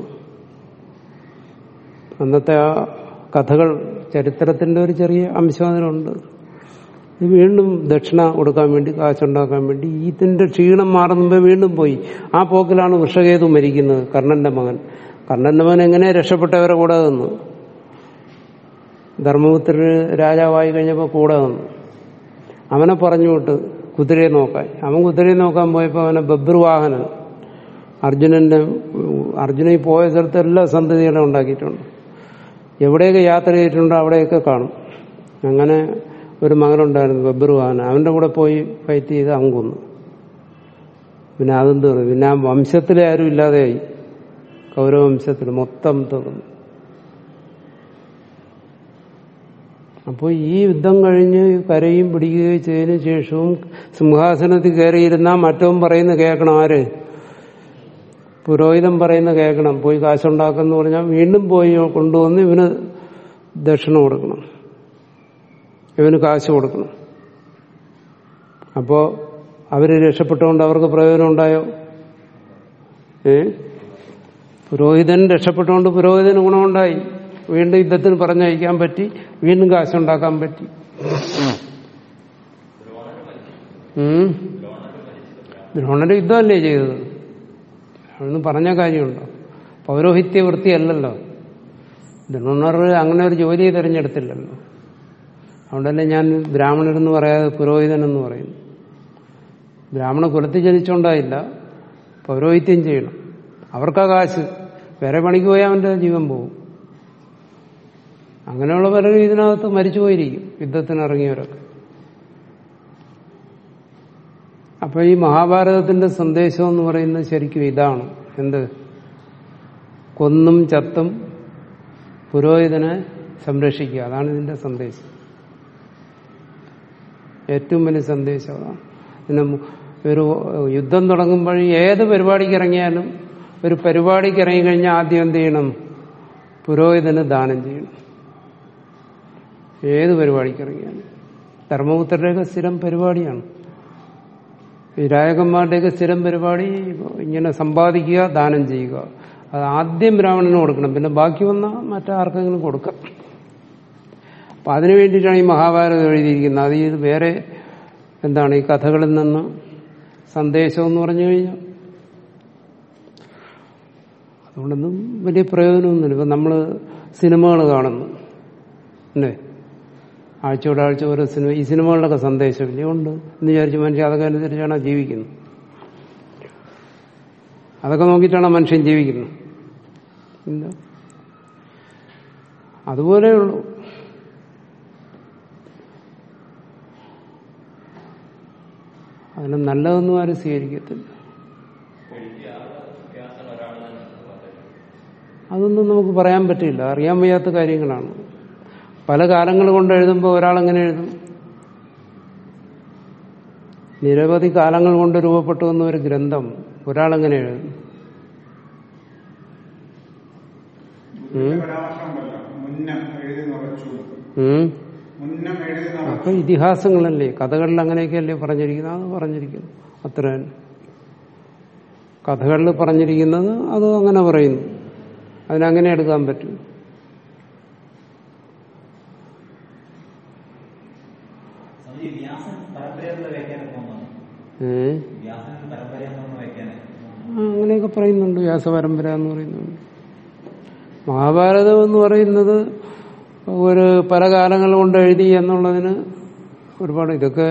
അന്നത്തെ ആ കഥകൾ ചരിത്രത്തിന്റെ ഒരു ചെറിയ അംശം അതിലുണ്ട് ഇത് വീണ്ടും ദക്ഷിണ കൊടുക്കാൻ വേണ്ടി കാശുണ്ടാക്കാൻ വേണ്ടി ഇതിന്റെ ക്ഷീണം മാറുമ്പോ വീണ്ടും പോയി ആ പോക്കിലാണ് വൃഷകേതു മരിക്കുന്നത് കർണന്റെ മകൻ കർണന്റെ മകൻ എങ്ങനെ രക്ഷപ്പെട്ടവരെ കൂടെ നിന്നു ധർമ്മപുത്ര രാജാവായി കഴിഞ്ഞപ്പോൾ കൂടെ നിന്നു അവനെ പറഞ്ഞു വിട്ട് കുതിരയെ നോക്കാൻ അവൻ കുതിരയെ നോക്കാൻ പോയപ്പോൾ അവനെ ബബ്രുവാഹനൻ അർജുനന്റെ അർജുനൻ ഈ പോയ സ്ഥലത്ത് എല്ലാ സന്തതികളും ഉണ്ടാക്കിയിട്ടുണ്ട് എവിടെയൊക്കെ യാത്ര ചെയ്തിട്ടുണ്ടോ അവിടെയൊക്കെ കാണും അങ്ങനെ ഒരു മകനുണ്ടായിരുന്നു ബബ്രുവാൻ അവന്റെ കൂടെ പോയി ഫൈറ്റ് ചെയ്ത് അവൻ കൊന്നു പിന്നെ അതും തീർന്നു പിന്നെ ആ വംശത്തിലെ ആരും ഇല്ലാതെയായി കൗരവ വംശത്തിൽ മൊത്തം തീർന്നു അപ്പോൾ ഈ യുദ്ധം കഴിഞ്ഞ് കരയും പിടിക്കുകയും ചെയ്തതിനു ശേഷവും സിംഹാസനത്തിൽ കയറിയിരുന്നാൽ മറ്റവൻ പറയുന്ന കേൾക്കണം ആര് പുരോഹിതൻ പറയുന്ന കേൾക്കണം പോയി കാശുണ്ടാക്കുന്ന പറഞ്ഞാൽ വീണ്ടും പോയി കൊണ്ടുവന്ന് ഇവന് ദക്ഷിണ കൊടുക്കണം ഇവന് കാശ് കൊടുക്കണം അപ്പോ അവര് രക്ഷപ്പെട്ടുകൊണ്ട് അവർക്ക് പ്രയോജനം ഉണ്ടായോ ഏ പുരോഹിതൻ രക്ഷപ്പെട്ടുകൊണ്ട് പുരോഹിതന് ഗുണമുണ്ടായി വീണ്ടും യുദ്ധത്തിന് പറഞ്ഞയക്കാൻ പറ്റി വീണ്ടും കാശുണ്ടാക്കാൻ പറ്റി ഉം. ദ്രോണര് യുദ്ധമല്ലേ ചെയ്തത് അതൊന്നും പറഞ്ഞ കാര്യമുണ്ടോ പൗരോഹിത്യ വൃത്തിയല്ലല്ലോ ദ്രോണർ അങ്ങനെ ഒരു ജോലിയെ തിരഞ്ഞെടുത്തില്ലല്ലോ അതുകൊണ്ടല്ലേ ഞാൻ ബ്രാഹ്മണരെന്ന് പറയാതെ പുരോഹിതനെന്ന് പറയുന്നു ബ്രാഹ്മണ കുലത്തിൽ ജനിച്ചുകൊണ്ടായില്ല പൗരോഹിത്യം ചെയ്യണം അവർക്കാ കാശ് വേറെ പണിക്ക് പോയാൽ അവന്റെ ജീവൻ പോകും അങ്ങനെയുള്ള പലരും ഇതിനകത്ത് മരിച്ചുപോയിരിക്കും യുദ്ധത്തിന് ഇറങ്ങിയവരൊക്കെ അപ്പൊ ഈ മഹാഭാരതത്തിന്റെ സന്ദേശം എന്ന് പറയുന്നത് ശരിക്കും ഇതാണ് എന്ത് കൊന്നും ചത്തും പുരോഹിതനെ സംരക്ഷിക്കുക അതാണ് ഇതിന്റെ സന്ദേശം ഏറ്റവും വലിയ സന്ദേശം അതാണ് പിന്നെ മു- ഒരു യുദ്ധം തുടങ്ങുമ്പോൾ ഏത് പരിപാടിക്ക് ഇറങ്ങിയാലും ഒരു പരിപാടിക്ക് ഇറങ്ങിക്കഴിഞ്ഞാൽ ആദ്യം എന്ത് ചെയ്യണം പുരോഹിതന് ദാനം ചെയ്യണം ഏത് പരിപാടിക്ക് ഇറങ്ങിയാലും ധർമ്മപുത്രരുടെയൊക്കെ സ്ഥിരം പരിപാടിയാണ് ഈ രാജകന്മാരുടെയൊക്കെ സ്ഥിരം പരിപാടി ഇങ്ങനെ സമ്പാദിക്കുക ദാനം ചെയ്യുക അത് ആദ്യം ബ്രാഹ്മണന് കൊടുക്കണം പിന്നെ ബാക്കി വന്നാൽ മറ്റാർക്കെങ്കിലും കൊടുക്കാം അപ്പൊ അതിനു വേണ്ടിയിട്ടാണ് ഈ മഹാഭാരതം എഴുതിയിരിക്കുന്നത് അത് ഇത് വേറെ എന്താണ് ഈ കഥകളിൽ നിന്ന് സന്ദേശം എന്ന് പറഞ്ഞു കഴിഞ്ഞാൽ അതുകൊണ്ടൊന്നും വലിയ പ്രയോജനമൊന്നുമില്ല ഇപ്പം നമ്മൾ സിനിമകൾ കാണുന്നു അല്ലേ ആഴ്ചയോടെ ആഴ്ച ഓരോ സിനിമ ഈ സിനിമകളിലൊക്കെ സന്ദേശമില്ല ഉണ്ട് എന്ന് വിചാരിച്ച് മനുഷ്യൻ അതൊക്കെ അനുസരിച്ചാണ് ജീവിക്കുന്നത് അതൊക്കെ നോക്കിയിട്ടാണ് മനുഷ്യൻ ജീവിക്കുന്നത് ഇല്ല അതുപോലെയുള്ളൂ അതിന് നല്ലതൊന്നും ആരും സ്വീകരിക്കത്തില്ല അതൊന്നും നമുക്ക് പറയാൻ പറ്റില്ല അറിയാൻ വയ്യാത്ത കാര്യങ്ങളാണ് പല കാലങ്ങൾ കൊണ്ട് എഴുതുമ്പോൾ ഒരാളെങ്ങനെ എഴുതും നിരവധി കാലങ്ങൾ കൊണ്ട് രൂപപ്പെട്ടു വന്ന ഒരു ഗ്രന്ഥം ഒരാളെങ്ങനെ എഴുതും ഉം? പരാമർശമല്ല മുന്നം എഴുതി നിറച്ചു ഉം? മുന്നം എഴുതി അപ്പൊ നിറച്ചു ഇതിഹാസങ്ങളല്ലേ കഥകളിൽ അങ്ങനെയൊക്കെയല്ലേ പറഞ്ഞിരിക്കുന്നത് അത് പറഞ്ഞിരിക്കുന്നു അത്ര തന്നെ കഥകളിൽ പറഞ്ഞിരിക്കുന്നത് അത് അങ്ങനെ പറയുന്നു അതിനങ്ങനെ എടുക്കാൻ പറ്റും സ്വാമി, വ്യാസൻ പരമ്പരയുള്ള വ്യാഖ്യാനം പോകുന്നു ഏഹ് വ്യാസൻ പരമ്പരയെന്നുള്ള വ്യാഖ്യാനം ആ, അങ്ങനെയൊക്കെ പറയുന്നുണ്ട് വ്യാസപരമ്പര എന്ന് പറയുന്നുണ്ട് മഹാഭാരതം എന്ന് പറയുന്നത് ഒരു പല കാലങ്ങൾ കൊണ്ട് എഴുതി എന്നുള്ളതിന് ഒരുപാട് ഇതൊക്കെ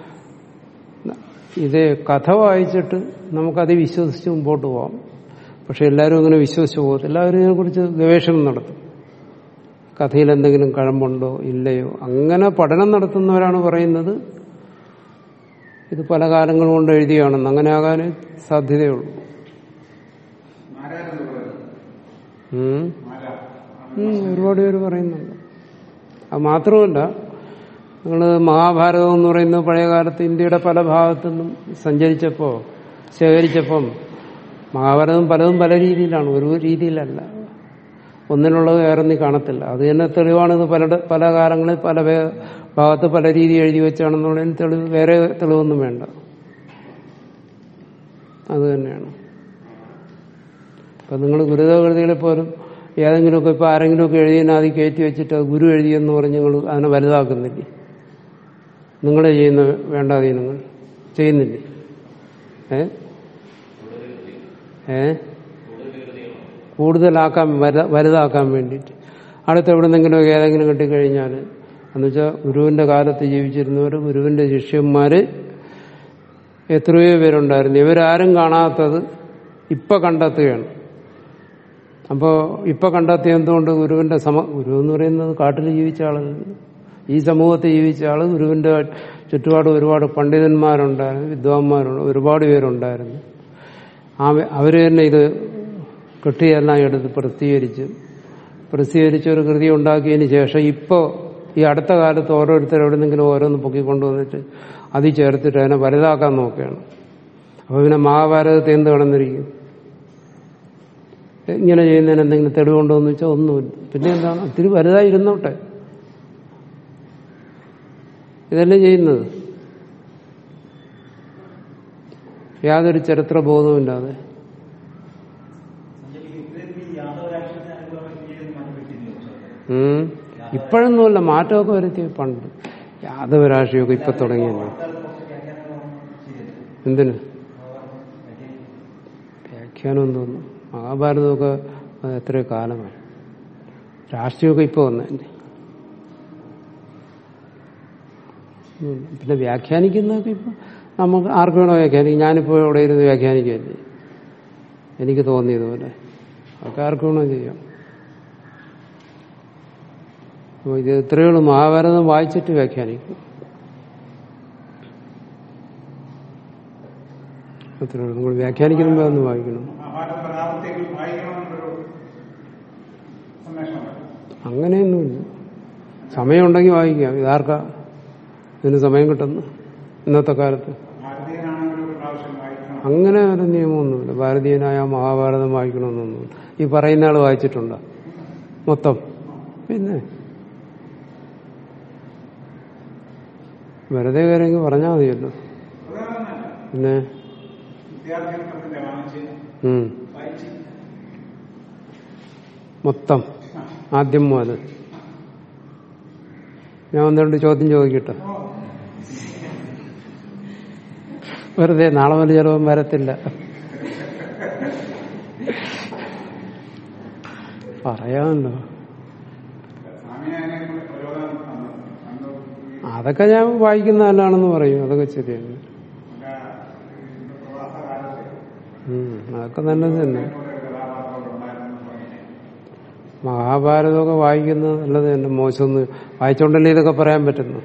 ഇത് കഥ വായിച്ചിട്ട് നമുക്കത് വിശ്വസിച്ച് മുമ്പോട്ട് പോവാം പക്ഷെ എല്ലാവരും അങ്ങനെ വിശ്വസിച്ച് പോകത്തില്ല എല്ലാവരും ഇതിനെക്കുറിച്ച് ഗവേഷണം നടത്തും കഥയിൽ എന്തെങ്കിലും കഴമ്പുണ്ടോ ഇല്ലയോ അങ്ങനെ പഠനം നടത്തുന്നവരാണ് പറയുന്നത് ഇത് പല കാലങ്ങൾ കൊണ്ട് എഴുതിയാണെന്ന് അങ്ങനെ ആകാനേ സാധ്യതയുള്ളൂ ആരാരെന്ന് പറയുന്നത് ഉം. ആരാ ഉം, ഒരുപാട് പേര് പറയുന്നുണ്ട് അത് മാത്രമല്ല നിങ്ങൾ മഹാഭാരതം എന്ന് പറയുന്ന പഴയകാലത്ത് ഇന്ത്യയുടെ പല ഭാഗത്തു നിന്നും സഞ്ചരിച്ചപ്പോൾ ശേഖരിച്ചപ്പം മഹാഭാരതം പലതും പല രീതിയിലാണ് ഒരു രീതിയിലല്ല ഒന്നിനുള്ളത് വേറെ നീ കാണത്തില്ല അത് തന്നെ തെളിവാണിത് പല പല കാലങ്ങളിൽ പല വേ- ഭാഗത്ത് പല രീതി എഴുതി വെച്ചാണെന്നുള്ളതിന് തെളിവ് വേറെ തെളിവൊന്നും വേണ്ട അത് തന്നെയാണ് ഇപ്പം നിങ്ങൾ ഗുരുതകൃതികളെ പോലും ഏതെങ്കിലുമൊക്കെ ഇപ്പം ആരെങ്കിലുമൊക്കെ എഴുതിയതിനെ അത് കയറ്റി വെച്ചിട്ട് അത് ഗുരു എഴുതിയെന്ന് പറഞ്ഞ് നിങ്ങൾ അതിനെ വലുതാക്കുന്നില്ലേ നിങ്ങൾ ചെയ്യുന്ന വേണ്ടാതെ നിങ്ങൾ ചെയ്യുന്നില്ലേ ഏ ഏ കൂടുതലാക്കാൻ വര- വലുതാക്കാൻ വേണ്ടിയിട്ട് അടുത്ത് എവിടെന്നെങ്കിലും ഏതെങ്കിലും കിട്ടിക്കഴിഞ്ഞാൽ എന്നുവെച്ചാൽ ഗുരുവിന്റെ കാലത്ത് ജീവിച്ചിരുന്നവർ ഗുരുവിന്റെ ശിഷ്യന്മാര് എത്രയോ പേരുണ്ടായിരുന്നു ഇവരാരും കാണാത്തത് ഇപ്പൊ കണ്ടെത്തുകയാണ് അപ്പോ ഇപ്പൊ കണ്ടെത്തിയ എന്തുകൊണ്ട് ഗുരുവിന്റെ സമ ഗുരു എന്ന് പറയുന്നത് കാട്ടിൽ ജീവിച്ച ആളല്ല ഈ സമൂഹത്തിൽ ജീവിച്ച ആള് ഗുരുവിന്റെ ചുറ്റുപാട് ഒരുപാട് പണ്ഡിതന്മാരുണ്ടായിരുന്നു വിദ്വാൻമാരുണ്ട് ഒരുപാട് പേരുണ്ടായിരുന്നു ആ അവര് തന്നെ ഇത് കെട്ടിയെല്ലാം എടുത്ത് പ്രസിദ്ധീകരിച്ച് പ്രസിദ്ധീകരിച്ച് ഒരു കൃതി ഉണ്ടാക്കിയതിന് ശേഷം ഇപ്പോൾ ഈ അടുത്ത കാലത്ത് ഓരോരുത്തർ എവിടെന്നെങ്കിലും ഓരോന്ന് പൊക്കിക്കൊണ്ടുവന്നിട്ട് അതിൽ ചേർത്തിട്ട് അതിനെ വലുതാക്കാൻ നോക്കുകയാണ് അപ്പൊ പിന്നെ മഹാഭാരതത്തെ എന്ത് കടന്നിരിക്കും ഇങ്ങനെ ചെയ്യുന്നതിന് എന്തെങ്കിലും തെളിവുണ്ടോ എന്ന് വെച്ചാൽ ഒന്നുമില്ല പിന്നെ എന്താണ് ഒത്തിരി വലുതായി ഇരുന്നോട്ടെ ഇതല്ലേ ചെയ്യുന്നത് യാതൊരു ചരിത്രബോധവുമില്ലാതെ സഞ്ജയ് ഇത്രയും ഈ യാദവ രാഷ്ട്രീയത്തിന് അനുകൂലമായി ഇന്ത്യയിൽ മാറ്റം പറ്റില്ലല്ലോ ഉം. ഇപ്പോഴൊന്നുമല്ല മാറ്റമൊക്കെ വരുത്തി പണ്ട് യാദവ രാഷ്ട്രീയമൊക്കെ ഇപ്പൊ തുടങ്ങിയല്ലോ എന്തിന് വ്യാഖ്യാനം എന്തോന്നു മഹാഭാരതമൊക്കെ അത് എത്രയോ കാലമായി രാഷ്ട്രീയമൊക്കെ ഇപ്പൊ വന്നതന്നെ ഉം. പിന്നെ വ്യാഖ്യാനിക്കുന്നതൊക്കെ ഇപ്പൊ നമുക്ക് ആർക്ക് വേണോ വ്യാഖ്യാനിക്കും ഞാനിപ്പോ ഇവിടെ ഇരുന്ന് വ്യാഖ്യാനിക്കുകയല്ലേ എനിക്ക് തോന്നിയതുപോലെ അതൊക്കെ ആർക്ക് വേണോ ചെയ്യാം അപ്പൊ ഇത് ഇത്രയേ ഉള്ളൂ മഹാഭാരതം വായിച്ചിട്ട് വ്യാഖ്യാനിക്കും അത്രേ ഉള്ളൂ നിങ്ങൾ വ്യാഖ്യാനിക്കുമ്പോൾ ഒന്ന് വായിക്കണം മഹാഭാരത കഥാപത്യങ്ങൾ വായിക്കണമെന്നൊരു സന്ദേശമുണ്ട് അങ്ങനെയൊന്നുമില്ല സമയമുണ്ടെങ്കിൽ വായിക്കാം ഇതാർക്കാ ഇതിന് സമയം കിട്ടുന്നു ഇന്നത്തെ കാലത്ത് ഭാരതീയനാണെങ്കിൽ ഒരു പ്രാവശ്യം വായിക്കണം അങ്ങനെ ഒരു നിയമമൊന്നുമില്ല ഭാരതീയനായ മഹാഭാരതം വായിക്കണമെന്നൊന്നുമില്ല ഈ പറയുന്ന ആൾ വായിച്ചിട്ടുണ്ടോ മൊത്തം പിന്നെ വെറുതെ കാര്യമെങ്കിൽ പറഞ്ഞാൽ മതിയല്ലോ പിന്നെ വിദ്യാർത്ഥിത്വത്തിന്റെ വാങ്ങിച്ച് ഉം. വായിച്ച് മൊത്തം ആദ്യം മുതൽ ഞാൻ ഒന്നുകൊണ്ട് ചോദ്യം ചോദിക്കട്ടെ വെറുതെ നാളെ മുതൽ ചിലപ്പം വരത്തില്ല പറയാമല്ലോ സ്വാമിനെ അതിനെ പ്രചോദനം തന്നു തന്നു ഈ അതൊക്കെ ഞാൻ വായിക്കുന്ന നല്ലതാണെന്ന് പറയും അതൊക്കെ ശരിയാണ് മറ്റേ ഈ പ്രവാസ കാലത്ത് ഉം, അതൊക്കെ നല്ലത് തന്നെ ഒരു കഥാപാത്രം ഉണ്ടായിരുന്നു പറഞ്ഞില്ലേ മഹാഭാരതമൊക്കെ വായിക്കുന്നത് നല്ലത് തന്നെ മോശമൊന്നും വായിച്ചോണ്ടല്ലേ ഇതൊക്കെ പറയാൻ പറ്റുന്നു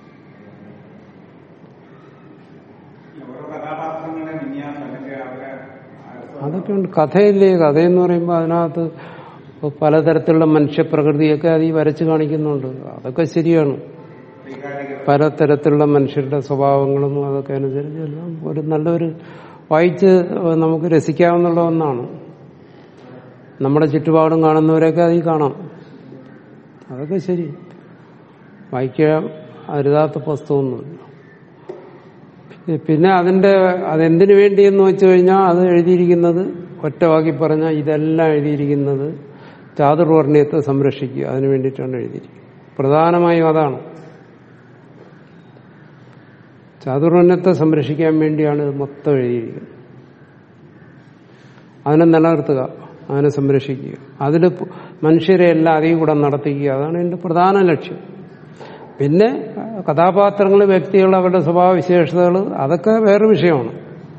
ഈ ഓരോ കഥാപാത്രങ്ങളുടെ വിന്യാസം അല്ലെങ്കിൽ അവരെ ആരസ- അതൊക്കെ ഉണ്ട് കഥയില്ലേ കഥയെന്ന് പറയുമ്പോൾ അതിനകത്ത് പലതരത്തിലുള്ള മനുഷ്യപ്രകൃതിയൊക്കെ അത് ഈ വരച്ചു കാണിക്കുന്നുണ്ട് അതൊക്കെ ശരിയാണ് വൈകാരിക പലതരത്തിലുള്ള മനുഷ്യരുടെ സ്വഭാവങ്ങളും അതൊക്കെ അനുസരിച്ച് എല്ലാം ഒരു നല്ലൊരു വായിച്ച് നമുക്ക് രസിക്കാവുന്നുള്ള ഒന്നാണ് നമ്മുടെ ചുറ്റുപാടും കാണുന്നവരെയൊക്കെ അതിൽ കാണാം അതൊക്കെ ശരി വായിക്കാൻ അരുതാത്ത പുസ്തകമൊന്നുമില്ല പിന്നെ അതിന്റെ അതെന്തിനു വേണ്ടിയെന്ന് വെച്ചു കഴിഞ്ഞാൽ അത് എഴുതിയിരിക്കുന്നത് ഒറ്റവാക്കി പറഞ്ഞാൽ ഇതെല്ലാം എഴുതിയിരിക്കുന്നത് ചാതുർവർണ്ണയത്തെ സംരക്ഷിക്കുക അതിനു വേണ്ടിയിട്ടാണ് എഴുതിയിരിക്കുന്നത് പ്രധാനമായും അതാണ് ചാതുർവർണ്ണയത്തെ സംരക്ഷിക്കാൻ വേണ്ടിയാണ് ഇത് മൊത്തം എഴുതിയിരിക്കുന്നത് അതിനെ നിലനിർത്തുക അതിനെ സംരക്ഷിക്കുക അതിൽ മനുഷ്യരെ എല്ലാം അധികം കൂടെ നടത്തിക്കുക അതാണ് എന്റെ പ്രധാന ലക്ഷ്യം പിന്നെ കഥാപാത്രങ്ങൾ വ്യക്തികൾ അവരുടെ സ്വഭാവ വിശേഷതകൾ അതൊക്കെ വേറെ വിഷയമാണ്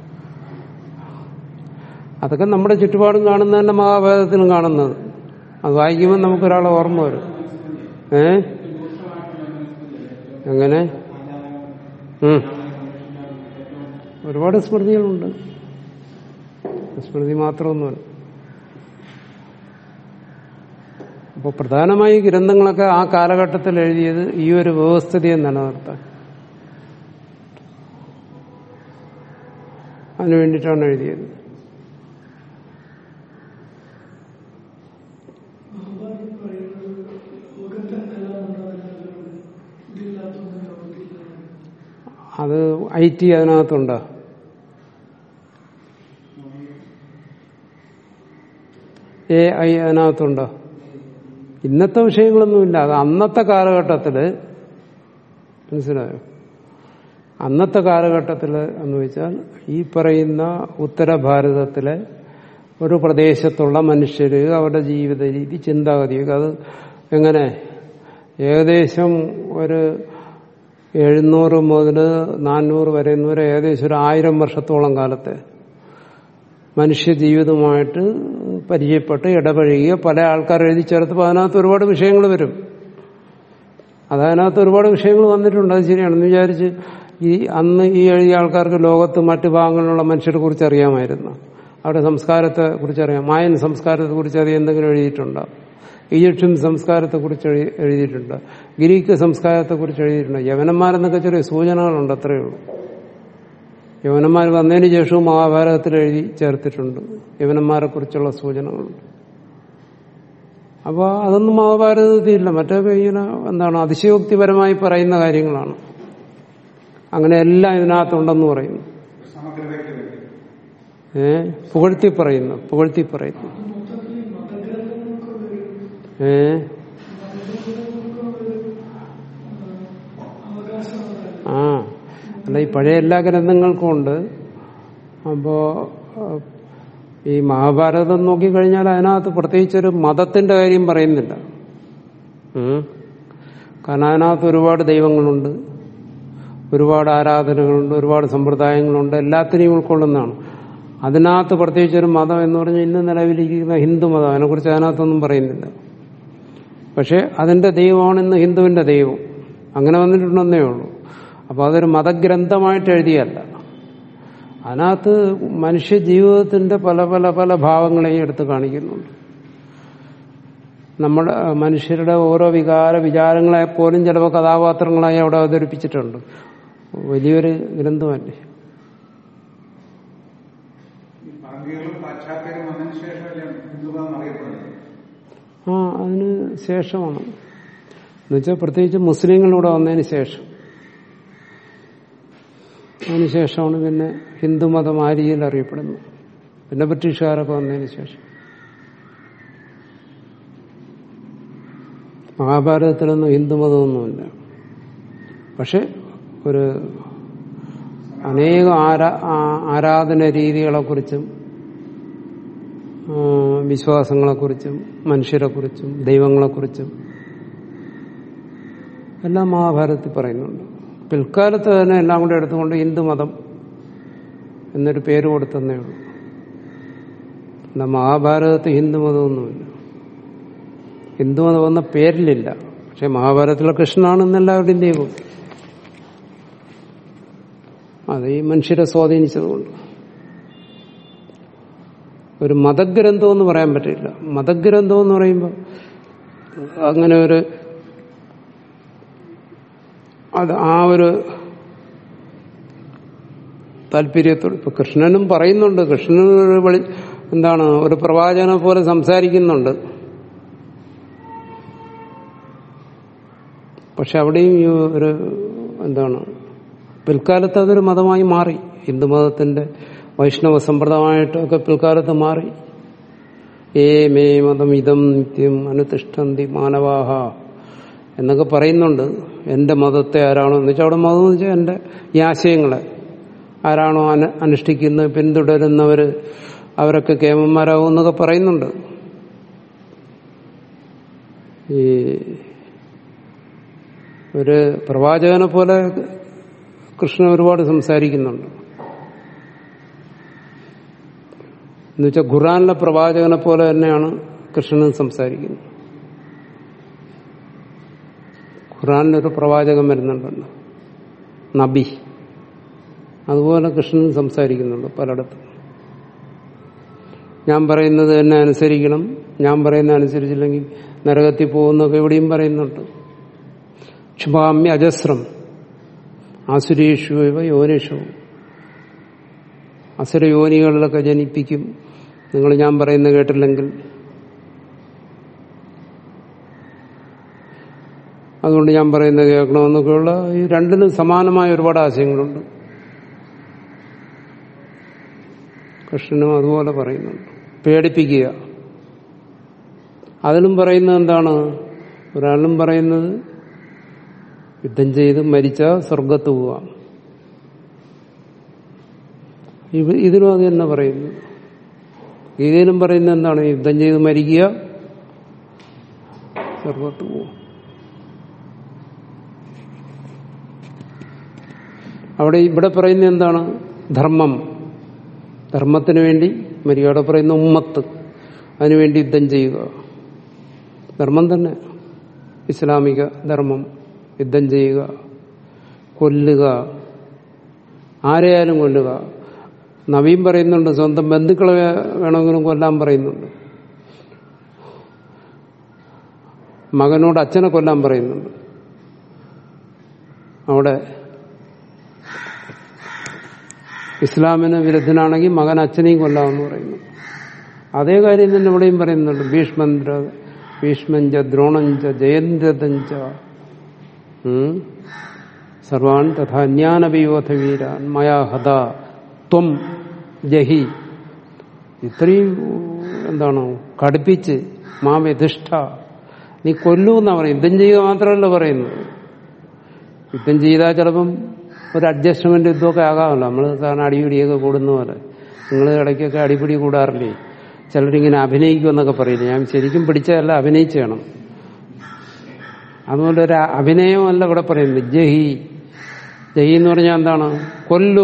അതൊക്കെ നമ്മുടെ ചുറ്റുപാടും കാണുന്ന തന്നെ മഹാഭാരതത്തിലും കാണുന്നത് അത് വായിക്കുമ്പോൾ നമുക്കൊരാളെ ഓർമ്മ വരും ഏ എങ്ങനെ ഉം. ഒരുപാട് സ്മൃതികളുണ്ട് സ്മൃതി മാത്രമൊന്നുമല്ല അപ്പോൾ പ്രധാനമായി ഗ്രന്ഥങ്ങളൊക്കെ ആ കാലഘട്ടത്തിൽ എഴുതിയത് ഈ ഒരു വ്യവസ്ഥിതിയെ നിലനിർത്താൻ അതിനു വേണ്ടിയിട്ടാണ് എഴുതിയത് മഹാഭാരതം പറയുന്നത് ലോകത്ത് എന്തെല്ലാം ഉണ്ടാകുന്നത് ഇതില്ലാത്തൊന്നും ലോകത്തില്ല അത് ഐ ടി അതിനകത്തുണ്ടോ എ ഐ അതിനകത്തുണ്ടോ ഇന്നത്തെ വിഷയങ്ങളൊന്നുമില്ല അത് അന്നത്തെ കാലഘട്ടത്തില് മനസ്സിലായോ അന്നത്തെ കാലഘട്ടത്തിൽ എന്ന് വെച്ചാൽ ഈ പറയുന്ന ഉത്തര ഭാരതത്തിലെ ഒരു പ്രദേശത്തുള്ള മനുഷ്യര് അവരുടെ ജീവിത രീതി ചിന്താഗതിയൊക്കെ അത് എങ്ങനെ ഏകദേശം ഒരു എഴുന്നൂറ് മുതൽ നാനൂറ് വരെ എന്ന് വരെ ഏകദേശം ഒരു ആയിരം വർഷത്തോളം കാലത്തെ മനുഷ്യ ജീവിതമായിട്ട് പരിചയപ്പെട്ട് ഇടപഴകിയ പല ആൾക്കാർ എഴുതി ചേർത്തപ്പോൾ അതിനകത്ത് ഒരുപാട് വിഷയങ്ങൾ വരും അതതിനകത്ത് ഒരുപാട് വിഷയങ്ങൾ വന്നിട്ടുണ്ട് അത് ശരിയാണെന്ന് വിചാരിച്ച് ഈ അന്ന് ഈ എഴുതിയ ആൾക്കാർക്ക് ലോകത്ത് മറ്റു ഭാഗങ്ങളിലുള്ള മനുഷ്യരെ കുറിച്ച് അറിയാമായിരുന്നു അവരുടെ സംസ്കാരത്തെ കുറിച്ച് അറിയാം മായൻ സംസ്കാരത്തെ കുറിച്ച് അറിയാൻ എന്തെങ്കിലും എഴുതിയിട്ടുണ്ടോ ഈജിപ്ഷ്യൻ സംസ്കാരത്തെ കുറിച്ച് എഴുതിയിട്ടുണ്ട് ഗ്രീക്ക് സംസ്കാരത്തെ കുറിച്ച് എഴുതിയിട്ടുണ്ട് യവനന്മാരെന്നൊക്കെ ചെറിയ സൂചനകളുണ്ട് അത്രയേ ഉള്ളൂ യവനന്മാർ വന്നതിന് ശേഷവും മഹാഭാരതത്തിൽ എഴുതി ചേർത്തിട്ടുണ്ട് യവനന്മാരെ കുറിച്ചുള്ള സൂചനകളുണ്ട് അപ്പോൾ അതൊന്നും മഹാഭാരതത്തിലില്ല മറ്റൊക്കെ ഇങ്ങനെ എന്താണ് അതിശയോക്തിപരമായി പറയുന്ന കാര്യങ്ങളാണ് അങ്ങനെ എല്ലാം ഇതിനകത്തുണ്ടെന്ന് പറയുന്നു സമഗ്രതയ്ക്ക് വേണ്ടി ഏ പുകഴ്ത്തി പറയുന്നു പുകഴ്ത്തി പറയുന്നു മൊത്തത്തിൽ ഈ മതഗ്രന്ഥങ്ങൾക്കുള്ള ഒരു ഏ മതഗ്രന്ഥങ്ങൾക്കുള്ള ഒരു അവകാശമാണ് ആ അല്ല ഈ പഴയ എല്ലാ ഗ്രന്ഥങ്ങൾക്കും ഉണ്ട് അപ്പോ ഏഹ്, ഈ മഹാഭാരതം നോക്കിക്കഴിഞ്ഞാൽ അതിനകത്ത് പ്രത്യേകിച്ചൊരു മതത്തിന്റെ കാര്യം പറയുന്നില്ല ഉം. കാരണം അതിനകത്ത് ഒരുപാട് ദൈവങ്ങളുണ്ട് ഒരുപാട് ആരാധനകളുണ്ട് ഒരുപാട് സമ്പ്രദായങ്ങളുണ്ട് എല്ലാത്തിനെയും ഉൾക്കൊള്ളുന്നതാണ് അതിനകത്ത് പ്രത്യേകിച്ചൊരു മതം എന്ന് പറഞ്ഞാൽ ഇന്ന് നിലവിലിരിക്കുന്ന ഹിന്ദു മതം അതിനെക്കുറിച്ച് അതിനകത്തൊന്നും പറയുന്നില്ല പക്ഷെ അതിന്റെ ദൈവമാണ് ഇന്ന് ഹിന്ദുവിന്റെ ദൈവം അങ്ങനെ വന്നിട്ടുണ്ടെന്നേ ഉള്ളൂ അപ്പൊ അതൊരു മതഗ്രന്ഥമായിട്ട് എഴുതിയല്ല അതിനകത്ത് മനുഷ്യ ജീവിതത്തിന്റെ പല പല പല ഭാവങ്ങളെയും എടുത്ത് കാണിക്കുന്നുണ്ട് നമ്മുടെ അഹ്, മനുഷ്യരുടെ ഓരോ വികാര വിചാരങ്ങളെ പോലും ചിലപ്പോൾ കഥാപാത്രങ്ങളായി അവിടെ അവതരിപ്പിച്ചിട്ടുണ്ട് വലിയൊരു ഗ്രന്ഥമല്ലേ ഈ പറങ്കികളും പാശ്ചാത്യരും വന്നതിന് ശേഷമല്ലേ ഹിന്ദുമതം അറിയപ്പെടുന്നത് ആ അതിന് ശേഷമാണ് എന്നുവെച്ചാൽ പ്രത്യേകിച്ച് മുസ്ലിങ്ങളിലൂടെ വന്നതിന് ശേഷം അതിനുശേഷമാണ് പിന്നെ ഹിന്ദുമതം ആ രീതിയിൽ അറിയപ്പെടുന്നത് പിന്നെ ബ്രിട്ടീഷുകാരൊക്കെ വന്നതിന് ശേഷം മഹാഭാരതത്തിലൊന്നും ഹിന്ദുമതമൊന്നുമില്ല പക്ഷെ ഒരു അനേകം ആരാ ആ- ആരാധന രീതികളെക്കുറിച്ചും ആ, വിശ്വാസങ്ങളെക്കുറിച്ചും മനുഷ്യരെക്കുറിച്ചും ദൈവങ്ങളെക്കുറിച്ചും എല്ലാം മഹാഭാരതത്തിൽ പറയുന്നുണ്ട് പിൽക്കാലത്ത് തന്നെ എല്ലാം കൂടെ എടുത്തുകൊണ്ട് ഹിന്ദുമതം എന്നൊരു പേര് കൊടുത്തന്നേ ഉള്ളൂ അല്ല മഹാഭാരതത്തിൽ ഹിന്ദുമതമൊന്നുമില്ല ഹിന്ദുമതം എന്ന പേരിലില്ല പക്ഷെ മഹാഭാരതത്തിലെ കൃഷ്ണനാണെന്ന് എല്ലാവരുടെയും ദൈവം അത് ഈ മനുഷ്യരെ സ്വാധീനിച്ചതുകൊണ്ട് ഒരു മതഗ്രന്ഥം എന്ന് പറയാൻ പറ്റില്ല മതഗ്രന്ഥം എന്ന് പറയുമ്പോൾ അങ്ങനെ ഒരു അത് ആ ഒരു താല്പര്യത്തോട് ഇപ്പൊ കൃഷ്ണനും പറയുന്നുണ്ട് കൃഷ്ണൻ ഒരു വെളി എന്താണ് ഒരു പ്രവാചകനെ പോലെ സംസാരിക്കുന്നുണ്ട് പക്ഷെ അവിടെയും ഈ ഒരു എന്താണ് പിൽക്കാലത്ത് അതൊരു മതമായി മാറി ഹിന്ദുമതത്തിന്റെ വൈഷ്ണവ സമ്പ്രദായമായിട്ടൊക്കെ പിൽക്കാലത്ത് മാറി ഏ മേ മതം ഇതം നിത്യം അനുതിഷ്ഠന്തി മാനവാഹ എന്നൊക്കെ പറയുന്നുണ്ട് എന്റെ മതത്തെ ആരാണോ എന്ന് വെച്ചാൽ അവിടെ മതം എന്ന് വെച്ചാൽ എന്റെ ഈ ആശയങ്ങളെ ആരാണോ അന- അനുഷ്ഠിക്കുന്നത് പിന്തുടരുന്നവർ അവരൊക്കെ കേമന്മാരാകും എന്നൊക്കെ പറയുന്നുണ്ട് ഈ ഒരു പ്രവാചകനെ പോലെ കൃഷ്ണൻ ഒരുപാട് സംസാരിക്കുന്നുണ്ട് എന്നുവെച്ചാൽ ഖുറാനിലെ പ്രവാചകനെ പോലെ തന്നെയാണ് കൃഷ്ണൻ സംസാരിക്കുന്നത് ഖുറാനിലൊരു പ്രവാചകൻ വരുന്നുണ്ടല്ലോ നബി അതുപോലെ കൃഷ്ണൻ സംസാരിക്കുന്നുണ്ട് പലയിടത്തും ഞാൻ പറയുന്നത് എന്നെ അനുസരിക്കണം ഞാൻ പറയുന്നത് അനുസരിച്ചില്ലെങ്കിൽ നരകത്തിൽ പോകുന്നൊക്കെ എവിടെയും പറയുന്നുണ്ട് ക്ഷുഭാമ്യ അജസ്രം ആസുരേഷു ഇവ യോനിഷു അസുരയോനികളിലൊക്കെ ജനിപ്പിക്കും നിങ്ങൾ ഞാൻ പറയുന്നത് കേട്ടില്ലെങ്കിൽ അതുകൊണ്ട് ഞാൻ പറയുന്നത് കേൾക്കണമെന്നൊക്കെയുള്ള ഈ രണ്ടിനും സമാനമായ ഒരുപാട് ആശയങ്ങളുണ്ട് കൃഷ്ണനും അതുപോലെ പറയുന്നുണ്ട് പേടിപ്പിക്കുക അതിലും പറയുന്നത് എന്താണ് ഒരാളും പറയുന്നത് യുദ്ധം ചെയ്ത് മരിച്ച സ്വർഗത്ത് പോവാം ഇവ- ഇതിലും അത് തന്നെ പറയുന്നു ഗീതയിലും പറയുന്നത് എന്താണ് യുദ്ധം ചെയ്ത് മരിക്കുക സ്വർഗത്ത് പോവാം അവിടെ ഇവിടെ പറയുന്നത് എന്താണ് ധർമ്മം ധർമ്മത്തിന് വേണ്ടി മരിക്കുക അവിടെ പറയുന്ന ഉമ്മത്ത് അതിനുവേണ്ടി യുദ്ധം ചെയ്യുക ധർമ്മം തന്നെ ഇസ്ലാമിക ധർമ്മം യുദ്ധം ചെയ്യുക കൊല്ലുക ആരെയാലും കൊല്ലുക നവീൻ പറയുന്നുണ്ട് സ്വന്തം ബന്ധുക്കളെ വേണമെങ്കിലും കൊല്ലാൻ പറയുന്നുണ്ട് മകനോട് അച്ഛനെ കൊല്ലാൻ പറയുന്നുണ്ട് അവിടെ ഇസ്ലാമിന് വിരുദ്ധനാണെങ്കിൽ മകൻ അച്ഛനെയും കൊല്ലാമെന്ന് പറയുന്നു അതേ കാര്യം തന്നെ ഇവിടെയും പറയുന്നുണ്ട് ഭീഷ്മന്ദ്ര ഭീഷ്മഞ്ച ദ്രോണഞ്ച ജയന്ദ്രതഞ്ച ഉം. സർവാൻ തഥാ ജ്ഞാനവിയോധ വീരാൻ മയാ ഹത ത്വം ജഹി ഇത്രയും എന്താണ് കടുപ്പിച്ച് മാ വ്യധിഷ്ഠ നീ കൊല്ലൂ എന്നാ പറയും യുദ്ധം ചെയ്യുക മാത്രമല്ല പറയുന്നത് യുദ്ധം ചെയ്താൽ ചിലപ്പം ഒരു അഡ്ജസ്റ്റ്മെന്റ് യുദ്ധമൊക്കെ ആകാമല്ലോ നമ്മൾ സാധാരണ അടിപിടിയൊക്കെ കൂടുന്ന പോലെ നിങ്ങൾ ഇടയ്ക്കൊക്കെ അടിപിടി കൂടാറില്ലേ ചിലരിങ്ങനെ അഭിനയിക്കുമെന്നൊക്കെ പറയില്ലേ ഞാൻ ശരിക്കും പിടിച്ചതല്ല അഭിനയിച്ചു വേണം അതുപോലെ ഒരു അഭിനയമല്ല ഇവിടെ പറയുന്നത് ജഹി ജഹി എന്ന് പറഞ്ഞാൽ എന്താണ് കൊല്ലൂ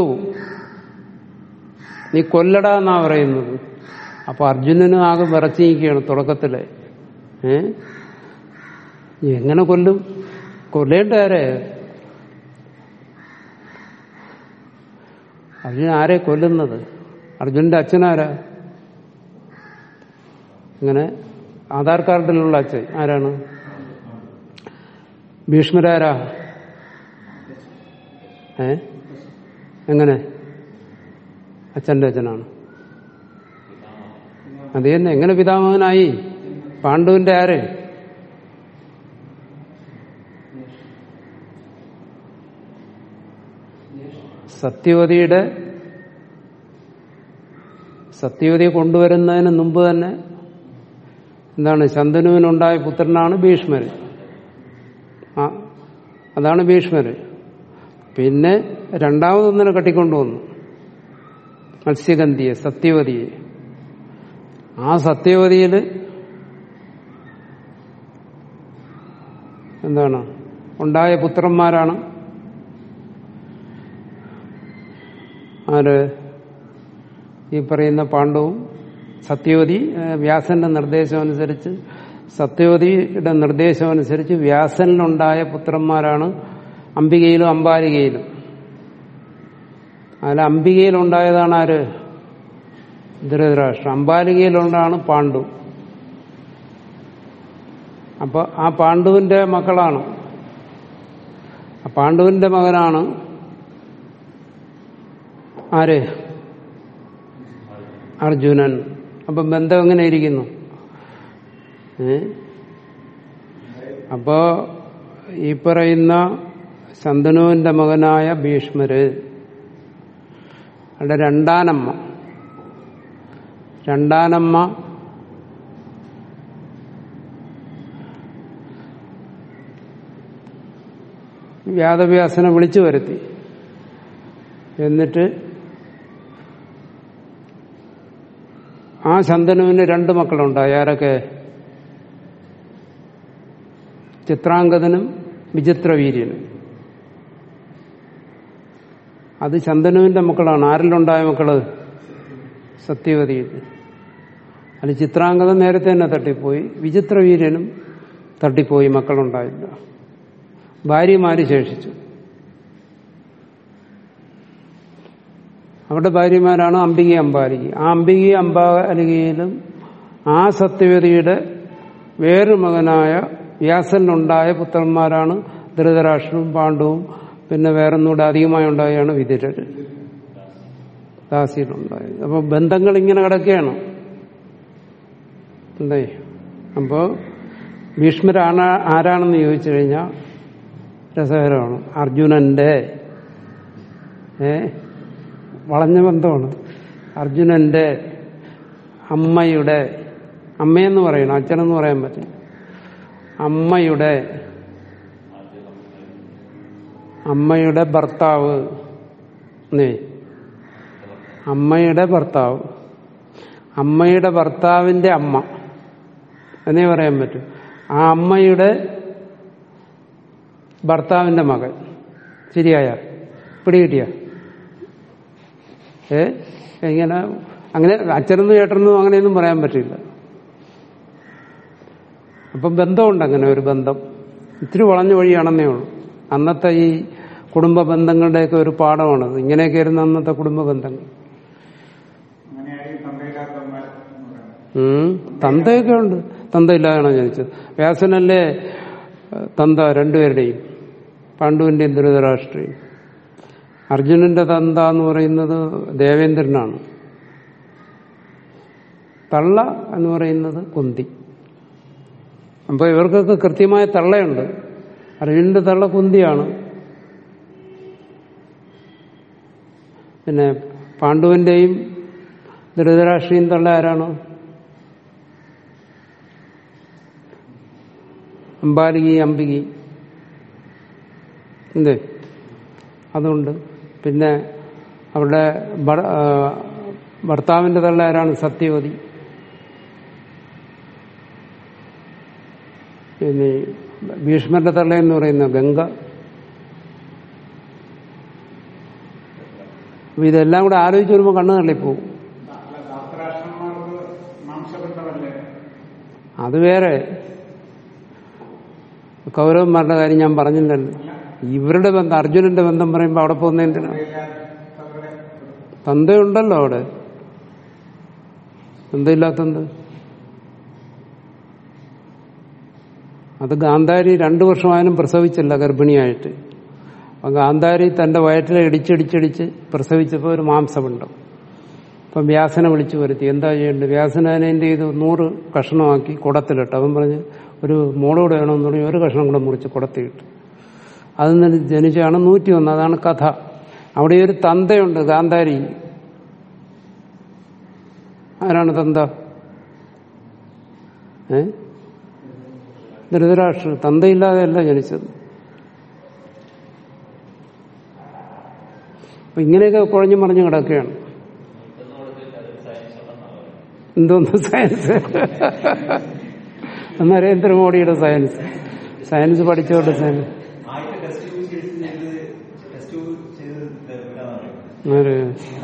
നീ കൊല്ലടാ എന്നാ പറയുന്നത് അപ്പൊ അർജുനനും ആകെ വിറച്ചിരിക്കുകയാണ് തുടക്കത്തില് ഏ നീ എങ്ങനെ കൊല്ലും കൊല്ലേണ്ട ആരെ അർജുനൻ ആരെ കൊല്ലുന്നത് അർജുനന്റെ അച്ഛനാരാ ഇങ്ങനെ ആധാർ കാർഡിലുള്ള അച്ഛൻ ആരാണ് ഭീഷ്മരാരാ ഏ എങ്ങനെ അച്ഛന്റെ അച്ഛനാണ് അത് തന്നെ എങ്ങനെ പിതാമഹനായി പാണ്ഡുവിന്റെ ആര് സത്യവതിയുടെ സത്യവതിയെ കൊണ്ടുവരുന്നതിന് മുമ്പ് തന്നെ എന്താണ് ശന്തനുവിനുണ്ടായ പുത്രനാണ് ഭീഷ്മര് ആ അതാണ് ഭീഷ്മര് പിന്നെ രണ്ടാമതൊന്നിനെ കെട്ടിക്കൊണ്ടുവന്നു മത്സ്യഗന്ധിയെ സത്യവതിയെ ആ സത്യവതിയിൽ എന്താണ് ഉണ്ടായ പുത്രന്മാരാണ് ആര് ഈ പറയുന്ന പാണ്ഡവും സത്യവതി ഏഹ്, വ്യാസന്റെ നിർദ്ദേശമനുസരിച്ച് സത്യവതിയുടെ നിർദ്ദേശമനുസരിച്ച് വ്യാസനിലുണ്ടായ പുത്രന്മാരാണ് അംബികയിലും അംബാലികയിലും അതിൽ അംബികയിലുണ്ടായതാണ് ആര് ധൃതരാഷ്ട്രം അംബാലികയിലുണ്ടാണ് പാണ്ഡു അപ്പൊ ആ പാണ്ഡുവിന്റെ മക്കളാണ് ആ പാണ്ഡുവിന്റെ മകനാണ് ആര് അർജുനൻ അപ്പൊ ബന്ധം എങ്ങനെ ഇരിക്കുന്നു ഏ അപ്പോ ഈ പറയുന്ന ശന്തനുവിന്റെ മകനായ ഭീഷ്മര് അവിടെ രണ്ടാനമ്മ രണ്ടാനമ്മ വ്യാദവ്യാസനെ വിളിച്ചു വരുത്തി എന്നിട്ട് ആ ശന്തനുവിന് രണ്ട് മക്കളുണ്ടായി ആരൊക്കെ ചിത്രാംഗതനും വിചിത്രവീര്യനും അത് ശന്തനുവിന്റെ മക്കളാണ് ആരിലുണ്ടായ മക്കള് സത്യവതിയിൽ അല്ല ചിത്രാംഗതം നേരത്തെ തന്നെ തട്ടിപ്പോയി വിചിത്രവീര്യനും തട്ടിപ്പോയി മക്കളുണ്ടായില്ല ഭാര്യമാര് ശേഷിച്ചു അവരുടെ ഭാര്യമാരാണ് അംബിക അംബാലിക ആ അംബിക അംബാലികയിലും ആ സത്യവതിയുടെ വേറൊരു മകനായ വ്യാസനുണ്ടായ പുത്രന്മാരാണ് ധൃതരാഷ്ട്രവും പാണ്ഡവും പിന്നെ വേറൊന്നുകൂടെ അധികമായി ഉണ്ടായാണ് വിതുരര് ദാസിയിലുണ്ടായത് അപ്പൊ ബന്ധങ്ങൾ ഇങ്ങനെ കിടക്കുകയാണ് എന്തേ അപ്പോ ഭീഷ്മരാണ് ആരാണെന്ന് ചോദിച്ചു കഴിഞ്ഞാൽ രസകരമാണ് അർജുനന്റെ ഏ വളഞ്ഞ ബന്ധമാണ് അർജുനന്റെ അമ്മയുടെ അമ്മയെന്ന് പറയണം അച്ഛനെന്ന് പറയാൻ പറ്റും അമ്മയുടെ അമ്മയുടെ ഭർത്താവ് എന്നേ അമ്മയുടെ ഭർത്താവ് അമ്മയുടെ ഭർത്താവിന്റെ അമ്മ എന്നേ പറയാൻ പറ്റും ആ അമ്മയുടെ ഭർത്താവിന്റെ മകൻ ശരിയായ പിടികിട്ടിയ ഏ ഇങ്ങനെ അങ്ങനെ അച്ഛനെന്നും ചേട്ടനെന്നും അങ്ങനെയൊന്നും പറയാൻ പറ്റില്ല അപ്പം ബന്ധമുണ്ട് അങ്ങനെ ഒരു ബന്ധം ഇത്തിരി വളഞ്ഞ വഴിയാണെന്നേ ഉള്ളൂ അന്നത്തെ ഈ കുടുംബ ബന്ധങ്ങളുടെയൊക്കെ ഒരു പാഠമാണത് ഇങ്ങനെയൊക്കെ ആയിരുന്നു അന്നത്തെ കുടുംബ ബന്ധങ്ങൾ അങ്ങനെയായിരിക്കും തന്തയില്ലാത്തവന്മാർ എന്ന് പറയുന്നത് ഉം. തന്തയൊക്കെ ഉണ്ട് തന്തയില്ലാതാണോ ജനിച്ചത് വ്യാസനല്ലേ ഏഹ്, തന്ത രണ്ടുപേരുടെയും പാണ്ഡുവിന്റെയും ധൃതരാഷ്ട്രയും അർജുനന്റെ തന്ത എന്ന് പറയുന്നത് ദേവേന്ദ്രനാണ് തള്ള എന്ന് പറയുന്നത് കുന്തി അപ്പൊ ഇവർക്കൊക്കെ കൃത്യമായ തള്ളയുണ്ട് അർജുനന്റെ തള്ള കുന്തിയാണ് പിന്നെ പാണ്ഡുവിന്റെയും ധൃതരാഷ്ട്രീയം തള്ള ആരാണ് അമ്പാലികി അംബികി എന്തേ അതുണ്ട് പിന്നെ അവരുടെ ഭർ- ആ, ഭർത്താവിന്റെ തള്ള ആരാണ് സത്യവതി പിന്നെ ഭീഷ്മരുടെ തള്ള എന്ന് പറയുന്ന ഗംഗ അപ്പൊ ഇതെല്ലാം കൂടെ ആലോചിച്ച് വരുമ്പോൾ കണ്ണു തള്ളിപ്പോവും അല്ല ധാർത്തരാഷ്ട്രന്മാർക്ക് മാംസബന്ധമല്ലേ അത് വേറെ കൗരവന്മാരുടെ കാര്യം ഞാൻ പറഞ്ഞില്ലല്ലോ ഇവരുടെ ബന്ധം അർജുനന്റെ ബന്ധം പറയുമ്പോൾ അവിടെ പോകുന്ന എന്തിനാ തന്തയില്ലാത്തവരുടെ തന്തയുണ്ടല്ലോ അവിടെ തന്തയില്ലാത്തത് അത് ഗാന്ധാരി രണ്ടു വർഷമായാലും പ്രസവിച്ചില്ല ഗർഭിണിയായിട്ട് അപ്പൊ ഗാന്ധാരി തന്റെ വയറ്റിൽ ഇടിച്ചിടിച്ചിടിച്ച് പ്രസവിച്ചപ്പോൾ ഒരു മാംസമുണ്ട് അപ്പം വ്യാസനെ വിളിച്ചു വരുത്തി എന്താ ചെയ്യേണ്ടത് വ്യാസന അതിനെ എന്ത് ചെയ്തു നൂറ് കഷ്ണമാക്കി കുടത്തിലിട്ട് അവൻ പറഞ്ഞ് ഒരു മോളോട് വേണമെന്ന് പറഞ്ഞ് ഒരു കഷ്ണം കൂടെ മുറിച്ച് കുടത്തിയിട്ട് അതിൽ നിന്ന് ജനിച്ചാണ് നൂറ്റി ഒന്ന് അതാണ് കഥ അവിടെ ഒരു തന്തയുണ്ട് ഗാന്ധാരി ആരാണ് തന്ത ഏ ധൃതരാഷ്ട്ര തന്തയില്ലാതെയല്ല ജനിച്ചത് അപ്പൊ ഇങ്ങനെയൊക്കെ കുഴഞ്ഞു മറിഞ്ഞു കിടക്കുകയാണ് എന്തോന്ന് സയൻസ് നരേന്ദ്രമോദിയുടെ സയൻസ് സയൻസ് പഠിച്ചോണ്ട് സയൻസ് ആദ്യത്തെ ടെസ്റ്റ് ട്യൂബ് ചെയ്ത് ടെസ്റ്റ് ട്യൂബ് ചെയ്ത് വിടാന്നാണ് ഒരു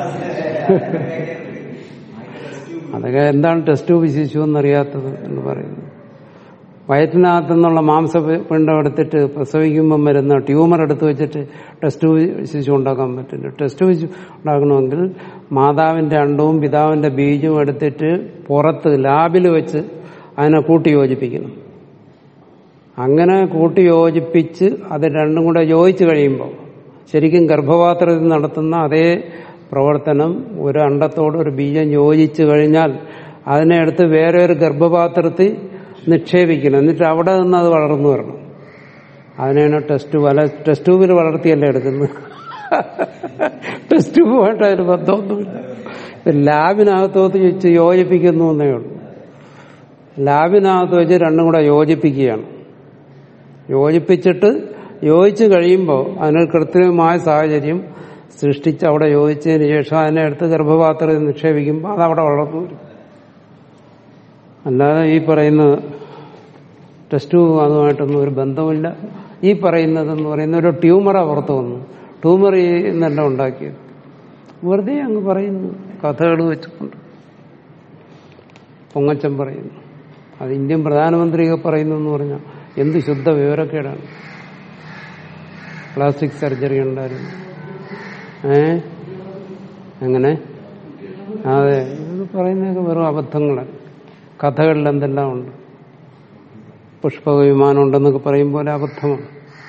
അതൊക്കെ എന്താണ് ടെസ്റ്റ് ട്യൂബ് ശിശു എന്നറിയാത്തത് എന്ന് പറയുന്നത് വയറ്റിനകത്തു നിന്നുള്ള മാംസപിണ്ഡം എടുത്തിട്ട് പ്രസവിക്കുമ്പം വരുന്ന ട്യൂമർ എടുത്ത് വെച്ചിട്ട് ടെസ്റ്റ് ട്യൂബ് ശിശു ഉണ്ടാക്കാൻ പറ്റില്ല ടെസ്റ്റ് ട്യൂബ് ശിശു ഉണ്ടാക്കണമെങ്കിൽ മാതാവിന്റെ അണ്ടവും പിതാവിന്റെ ബീജവും എടുത്തിട്ട് പുറത്ത് ലാബിൽ വെച്ച് അതിനെ കൂട്ടി യോജിപ്പിക്കണം അങ്ങനെ കൂട്ടി യോജിപ്പിച്ച് അത് രണ്ടും കൂടെ യോജിച്ച് കഴിയുമ്പോൾ ശരിക്കും ഗർഭപാത്രത്തിൽ നടത്തുന്ന അതേ പ്രവർത്തനം ഒരു അണ്ടത്തോട് ഒരു ബീജം യോജിച്ചു കഴിഞ്ഞാൽ അതിനെ എടുത്ത് വേറെ ഒരു ഗർഭപാത്രത്തിൽ നിക്ഷേപിക്കണം എന്നിട്ട് അവിടെ നിന്ന് അത് വളർന്നു വരണം അതിനാണ് ടെസ്റ്റ് ട്യൂബ് അല്ല ടെസ്റ്റ് ട്യൂബിൽ വളർത്തിയല്ലേ എടുക്കുന്നത് ടെസ്റ്റ് ട്യൂബുമായിട്ട് അതിന് ബന്ധമൊന്നുമില്ല ഇത് ലാബിനകത്തോട്ട് വെച്ച് യോജിപ്പിക്കുന്നു എന്നേ ഉള്ളൂ ലാബിനകത്ത് വെച്ച് രണ്ടും കൂടെ യോജിപ്പിക്കുകയാണ് യോജിപ്പിച്ചിട്ട് യോജിച്ച് കഴിയുമ്പോൾ അതിനൊരു കൃത്രിമമായ സാഹചര്യം സൃഷ്ടിച്ച് അവിടെ യോജിച്ചതിന് ശേഷം അതിനെ എടുത്ത് ഗർഭപാത്രത്തിൽ നിക്ഷേപിക്കുമ്പോൾ അത് അവിടെ വളർന്നു വരും അല്ലാതെ ഈ പറയുന്ന ടെസ്റ്റ് അതുമായിട്ടൊന്നും ഒരു ബന്ധമില്ല ഈ പറയുന്നതെന്ന് പറയുന്ന ഒരു ട്യൂമറാ പുറത്ത് വന്നു ട്യൂമർ എന്നല്ല ഉണ്ടാക്കിയത് വെറുതെ അങ്ങ് പറയുന്നു കഥകൾ വെച്ചുകൊണ്ട് പൊങ്ങച്ചൻ പറയുന്നു അത് ഇന്ത്യൻ പ്രധാനമന്ത്രിയൊക്കെ പറയുന്നു എന്ന് പറഞ്ഞാൽ എന്ത് ശുദ്ധ വിവരക്കേടാണ് പ്ലാസ്റ്റിക് സർജറി ഉണ്ടായിരുന്നു ഏ എങ്ങനെ അതെ ഇത് പറയുന്നതൊക്കെ വെറും അബദ്ധങ്ങളാണ് കഥകളിൽ എന്തെല്ലാം ഉണ്ട് പുഷ്പക വിമാനം ഉണ്ടെന്നൊക്കെ പറയും പോലെ അബദ്ധമാണ്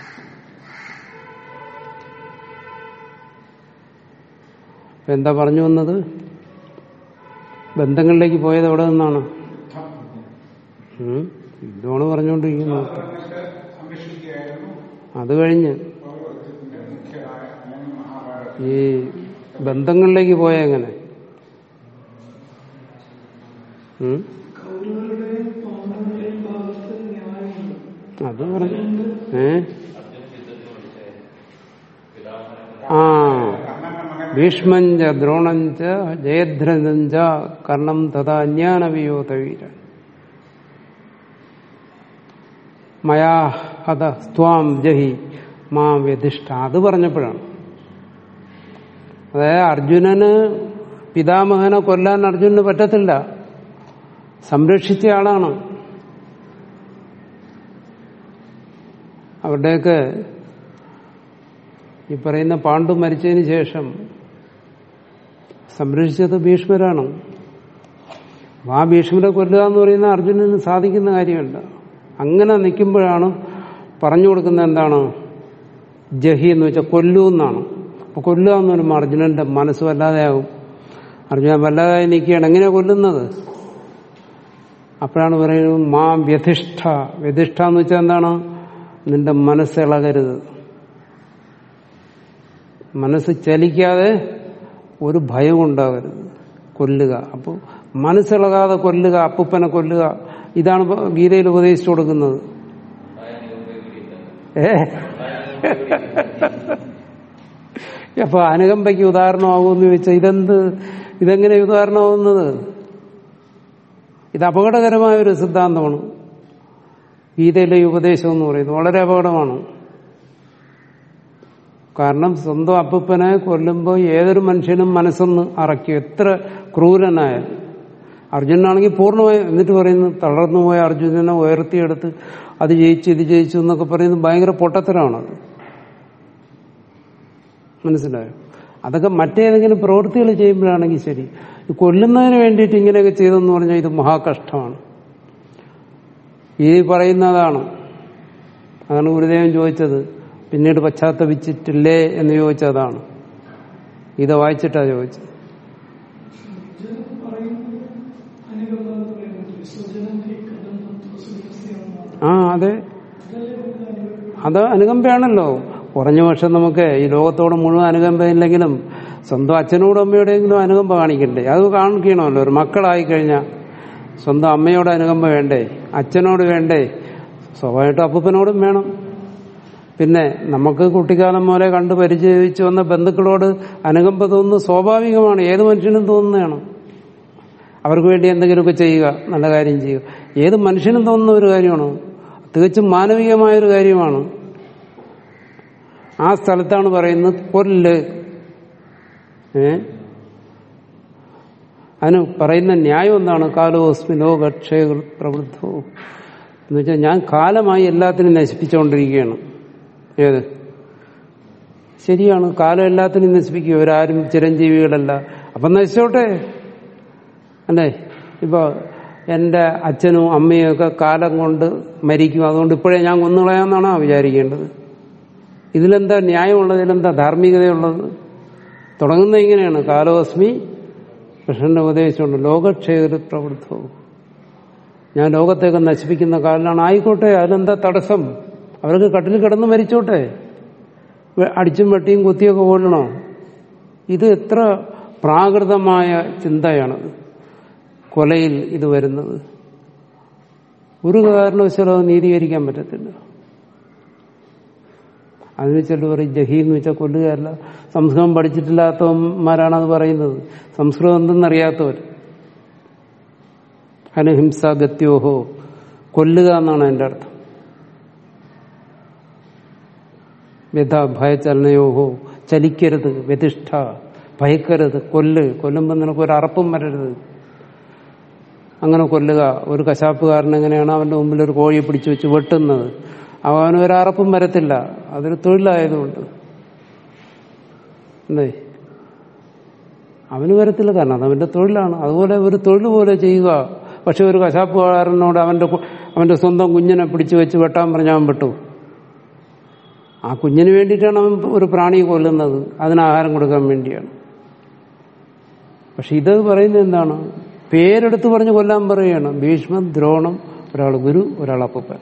അപ്പൊ എന്താ പറഞ്ഞു വന്നത് ബന്ധങ്ങളിലേക്ക് പോയത് എവിടെ നിന്നാണ് ഉം. ഇതാണ് പറഞ്ഞുകൊണ്ടിരിക്കുന്നത് എന്നിട്ട് സംരക്ഷിക്കുകയായിരുന്നു അത് കഴിഞ്ഞ് പൗരത്വത്തിന്റെ മുഖ്യമായ മൂന്ന് മഹാഭാരത ഈ ബന്ധങ്ങളിലേക്ക് പോയ എങ്ങനെ ഉം? കൗരവരുടെയും പാണ്ഡവരുടെയും ഭാഗത്ത് ന്യായമുണ്ട് അത് പറഞ്ഞു ഏ ആ ഭീഷ്മഞ്ച ദ്രോണഞ്ച ജയദ്രഥഞ്ച കർണം തഥാ ജ്ഞാനവിയോതവീര മയാ ഹത സ്വാം ജഹി മാ വ്യധിഷ്ഠ അത് പറഞ്ഞപ്പോഴാണ് അതായത് അർജുനന് പിതാമഹനെ കൊല്ലാൻ അർജുനന് പറ്റത്തില്ല സംരക്ഷിച്ച ആളാണ് അവരുടെയൊക്കെ ഈ പറയുന്ന പാണ്ഡു മരിച്ചതിന് ശേഷം സംരക്ഷിച്ചത് ഭീഷ്മരാണ് അപ്പൊ ആ ഭീഷ്മരെ കൊല്ലുക എന്ന് പറയുന്ന അർജുനന് സാധിക്കുന്ന കാര്യമല്ല അങ്ങനെ നിൽക്കുമ്പോഴാണ് പറഞ്ഞു കൊടുക്കുന്നത് എന്താണ് ജഹി എന്ന് വെച്ചാൽ കൊല്ലൂ എന്നാണ് അപ്പൊ കൊല്ലുക എന്ന് പറയുമ്പോൾ അർജുനന്റെ മനസ്സ് വല്ലാതെയാകും അർജുനൻ വല്ലാതായി നിൽക്കുകയാണ് എങ്ങനെയാ കൊല്ലുന്നത് അപ്പോഴാണ് പറയുന്നത് മാ വ്യധിഷ്ഠ വ്യധിഷ്ഠ എന്ന് വെച്ചാൽ എന്താണ് നിന്റെ മനസ്സ് ഇളകരുത് മനസ്സ് ചലിക്കാതെ ഒരു ഭയം ഉണ്ടാകരുത് കൊല്ലുക അപ്പോൾ മനസ്സിളകാതെ കൊല്ലുക അപ്പൂപ്പനെ കൊല്ലുക ഇതാണ് ഇപ്പൊ ഗീതയിൽ ഉപദേശിച്ചു കൊടുക്കുന്നത് ഏ അപ്പൊ അനുകമ്പയ്ക്ക് ഉദാഹരണമാകുമെന്ന് ചോദിച്ചാൽ ഇതെന്ത് ഇതെങ്ങനെ ഉദാഹരണമാകുന്നത് ഇത് അപകടകരമായ ഒരു സിദ്ധാന്തമാണ് ഗീതയിലെ ഈ ഉപദേശം എന്ന് പറയുന്നത് വളരെ അപകടമാണ് കാരണം സ്വന്തം അപ്പൂപ്പനെ കൊല്ലുമ്പോൾ ഏതൊരു മനുഷ്യനും മനസ്സൊന്ന് അറയ്ക്കും എത്ര ക്രൂരനായാൽ അർജുനാണെങ്കിൽ പൂർണ്ണമായും എന്നിട്ട് പറയുന്നു തളർന്നുപോയ അർജുനനെ ഉയർത്തിയെടുത്ത് അത് ജയിച്ചു ഇത് ജയിച്ചു എന്നൊക്കെ പറയുന്നത് ഭയങ്കര പൊട്ടത്തരമാണത് മനസ്സിലായോ അതൊക്കെ മറ്റേതെങ്കിലും പ്രവൃത്തികൾ ചെയ്യുമ്പോഴാണെങ്കിൽ ശരി ഈ കൊല്ലുന്നതിന് വേണ്ടിയിട്ട് ഇങ്ങനെയൊക്കെ ചെയ്തെന്ന് പറഞ്ഞാൽ ഇത് മഹാകഷ്ടമാണ് ഈ പറയുന്നതാണ് അതാണ് ഗുരുദേവൻ ചോദിച്ചത് പിന്നീട് പശ്ചാത്തപിച്ചിട്ടില്ലേ എന്ന് ചോദിച്ചതാണ് ഇത് വായിച്ചിട്ടാ ചോദിച്ചത് ജനം പറയുന്നത് അനുകമ്പം എന്ന് പറയുന്നത് വിസർജനം ഹി കഥം തത്വസുഖസ്യമാണ് ആ അതെ അതല്ലേ നമുക്ക് അനുഭവം അത് അനുകമ്പയാണല്ലോ കുറഞ്ഞ പക്ഷം നമുക്ക് ഈ ലോകത്തോട് മുഴുവൻ അനുകമ്പയില്ലെങ്കിലും സ്വന്തം അച്ഛനോടും അമ്മയോടെങ്കിലും അനുകമ്പ കാണിക്കണ്ടേ അത് കാണിക്കണമല്ലോ ഒരു മക്കളായി കഴിഞ്ഞാൽ സ്വന്തം അമ്മയോട് അനുകമ്പ വേണ്ടേ അച്ഛനോട് വേണ്ടേ സ്വാഭാവികമായിട്ടും അപ്പൂപ്പനോടും വേണം പിന്നെ നമുക്ക് കുട്ടിക്കാലം മുതലേ കണ്ട് പരിചയിച്ചു വന്ന ബന്ധുക്കളോട് അനുകമ്പ തോന്നുന്നത് സ്വാഭാവികമാണ് ഏത് മനുഷ്യനും തോന്നുന്നതാണ് അവർക്ക് വേണ്ടി എന്തെങ്കിലുമൊക്കെ ചെയ്യുക നല്ല കാര്യം ചെയ്യുക ഏത് മനുഷ്യനും തോന്നുന്ന ഒരു കാര്യമാണ് തികച്ചും മാനവികമായ ഒരു കാര്യമാണ് ആ സ്ഥലത്താണ് പറയുന്നത് കൊല്ല് ഏ അതിന് പറയുന്ന ന്യായം എന്താണ് കാലോസ്മി ലോകക്ഷയ പ്രവൃദ്ധോ എന്ന് വെച്ചാൽ ഞാൻ കാലമായി എല്ലാത്തിനും നശിപ്പിച്ചുകൊണ്ടിരിക്കുകയാണ് ഏത് ശരിയാണ് കാലം എല്ലാത്തിനും നശിപ്പിക്കുക ഇവരാരും ചിരഞ്ജീവികളല്ല അപ്പം നശിച്ചോട്ടെ അല്ലേ ഇപ്പൊ എന്റെ അച്ഛനും അമ്മയും ഒക്കെ കാലം കൊണ്ട് മരിക്കും അതുകൊണ്ട് ഇപ്പോഴേ ഞാൻ കൊന്നുകളയാമെന്നാണോ വിചാരിക്കേണ്ടത് ഇതിലെന്താ ന്യായമുള്ളത് ഇതിലെന്താ ധാർമ്മികതയുള്ളത് തുടങ്ങുന്നത് ഇങ്ങനെയാണ് കാലോസ്മി കൃഷ്ണന്റെ ഉപദേശമുണ്ട് ലോകക്ഷേത്ര പ്രവൃത്തവും ഞാൻ ലോകത്തേക്ക് നശിപ്പിക്കുന്ന കാലിലാണ് ആയിക്കോട്ടെ അതിലെന്താ തടസ്സം അവർക്ക് കട്ടിൽ കിടന്ന് മരിച്ചോട്ടെ വെ- അടിച്ചും വെട്ടിയും കുത്തിയൊക്കെ കൊല്ലണോ ഇത് എത്ര പ്രാകൃതമായ ചിന്തയാണത് കൊലയിൽ ഇത് വരുന്നത് ഒരു കാരണവശാലും അത് നീതീകരിക്കാൻ പറ്റത്തില്ല അതിന് ചില പറയും ജഹി എന്ന് വെച്ചാൽ കൊല്ലുകയല്ല സംസ്കൃതം പഠിച്ചിട്ടില്ലാത്തവന്മാരാണ് അത് പറയുന്നത് സംസ്കൃതം എന്തെന്നറിയാത്തവർ അനുഹിംസ ഗത്യോഹോ കൊല്ലുക എന്നാണ് എൻ്റെ അർത്ഥം വ്യഥ ഭയചലനയോഹോ ചലിക്കരുത് വ്യതിഷ്ഠ ഭയക്കരുത് കൊല്ല് കൊല്ലുമ്പോൾ നിനക്ക് ഒരു അറപ്പും വരരുത് അങ്ങനെ കൊല്ലുക ഒരു കശാപ്പുകാരൻ എങ്ങനെയാണ് അവന്റെ മുമ്പിൽ ഒരു കോഴിയെ പിടിച്ചു വെച്ച് വെട്ടുന്നത് അവന് ഒരു അറപ്പും വരത്തില്ല അതൊരു തൊഴിലായതുകൊണ്ട് അല്ലേ അവന് വരത്തില്ല കാരണം അത് അവന്റെ തൊഴിലാണ് അതുപോലെ ഒരു തൊഴിൽ പോലെ ചെയ്യുക പക്ഷെ ഒരു കശാപ്പുകാരനോട് അവന്റെ കു- അവന്റെ സ്വന്തം കുഞ്ഞിനെ പിടിച്ചു വെച്ച് വെട്ടാൻ പറഞ്ഞാൽ അവൻ വെട്ടു ആ കുഞ്ഞിന് വേണ്ടിയിട്ടാണ് അവൻ ഒരു പ്രാണിയെ കൊല്ലുന്നത് അതിന് ആഹാരം കൊടുക്കാൻ വേണ്ടിയാണ് പക്ഷെ ഇത് പറയുന്നത് എന്താണ് പേരെടുത്ത് പറഞ്ഞ് കൊല്ലാൻ പറയുകയാണ് ഭീഷ്മ ദ്രോണം ഒരാൾ ഗുരു ഒരാൾ അപ്പൂപ്പൻ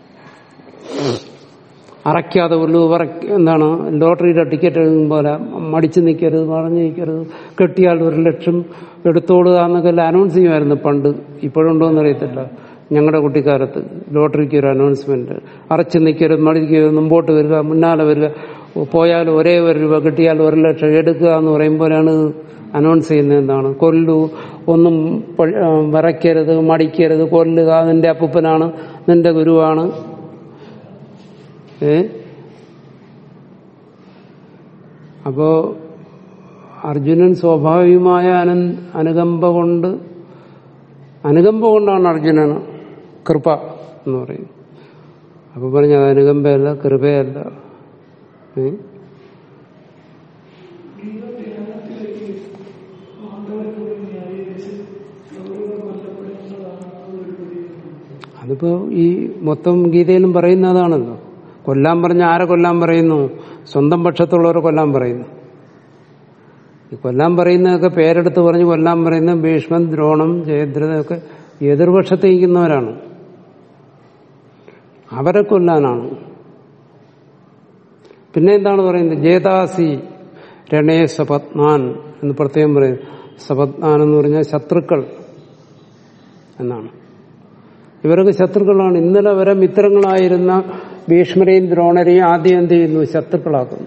അറയ്ക്കാതെ കൊല്ലു പറ- എന്താണ് ലോട്ടറിയുടെ ടിക്കറ്റ് എഴുതും പോലെ മടിച്ചു നിൽക്കരുത് മറഞ്ഞു നിൽക്കരുത് കെട്ടിയാൽ ഒരു ലക്ഷം എടുത്തോളുക എന്നൊക്കെ അനൗൺസ് ചെയ്യുമായിരുന്നു പണ്ട് ഇപ്പോഴുണ്ടോ എന്നറിയത്തില്ല ഞങ്ങളുടെ കുട്ടിക്കാലത്ത് ലോട്ടറിക്ക് ഒരു അനൗൺസ്മെന്റ് അറച്ചു നിൽക്കരുത് മടിക്കരുത് മുമ്പോട്ട് വരിക മുന്നാലെ വരിക പോയാൽ ഒരേ ഒരു രൂപ കിട്ടിയാൽ ഒരു ലക്ഷം എടുക്കുക എന്ന് പറയുമ്പോഴാണ് അനൗൺസ് ചെയ്യുന്നത് എന്താണ് കൊല്ലു ഒന്നും പ- ആ, വിറയ്ക്കരുത് മടിക്കരുത് കൊല്ലുക നിന്റെ അപ്പൂപ്പനാണ് നിന്റെ ഗുരുവാണ് ഏ അപ്പോ അർജുനൻ സ്വാഭാവികമായ അന അനുകമ്പ കൊണ്ട് അനുകമ്പ കൊണ്ടാണ് അർജുനന് കൃപ എന്ന് പറയുന്നത് അപ്പൊ പറഞ്ഞ അത് അനുകമ്പയല്ല കൃപയല്ല ഏ? ഇതിപ്പോ ഈ മൊത്തം ഗീതയിലും പറയുന്നതാണല്ലോ കൊല്ലാൻ പറഞ്ഞ ആരെ കൊല്ലാൻ പറയുന്നു സ്വന്തം പക്ഷത്തുള്ളവരെ കൊല്ലാൻ പറയുന്നു ഈ കൊല്ലാൻ പറയുന്നതൊക്കെ പേരെടുത്ത് പറഞ്ഞ് കൊല്ലാൻ പറയുന്ന ഭീഷ്മൻ ദ്രോണം ജയദ്രഥയൊക്കെ എതിർപക്ഷത്ത് നിൽക്കുന്നവരാണ് അവരെ കൊല്ലാനാണ് പിന്നെ എന്താണ് പറയുന്നത് ജേതാസി രണേ സപത്നാൻ എന്ന് പ്രത്യേകം പറയും സപത്നാൻ എന്ന് പറഞ്ഞാൽ ശത്രുക്കൾ എന്നാണ് ഇവരൊക്കെ ശത്രുക്കളാണ് ഇന്നലെ വരെ മിത്രങ്ങളായിരുന്ന ഭീഷ്മരെയും ദ്രോണരെയും ആദ്യം എന്ത് ചെയ്യുന്നു ശത്രുക്കളാക്കുന്നു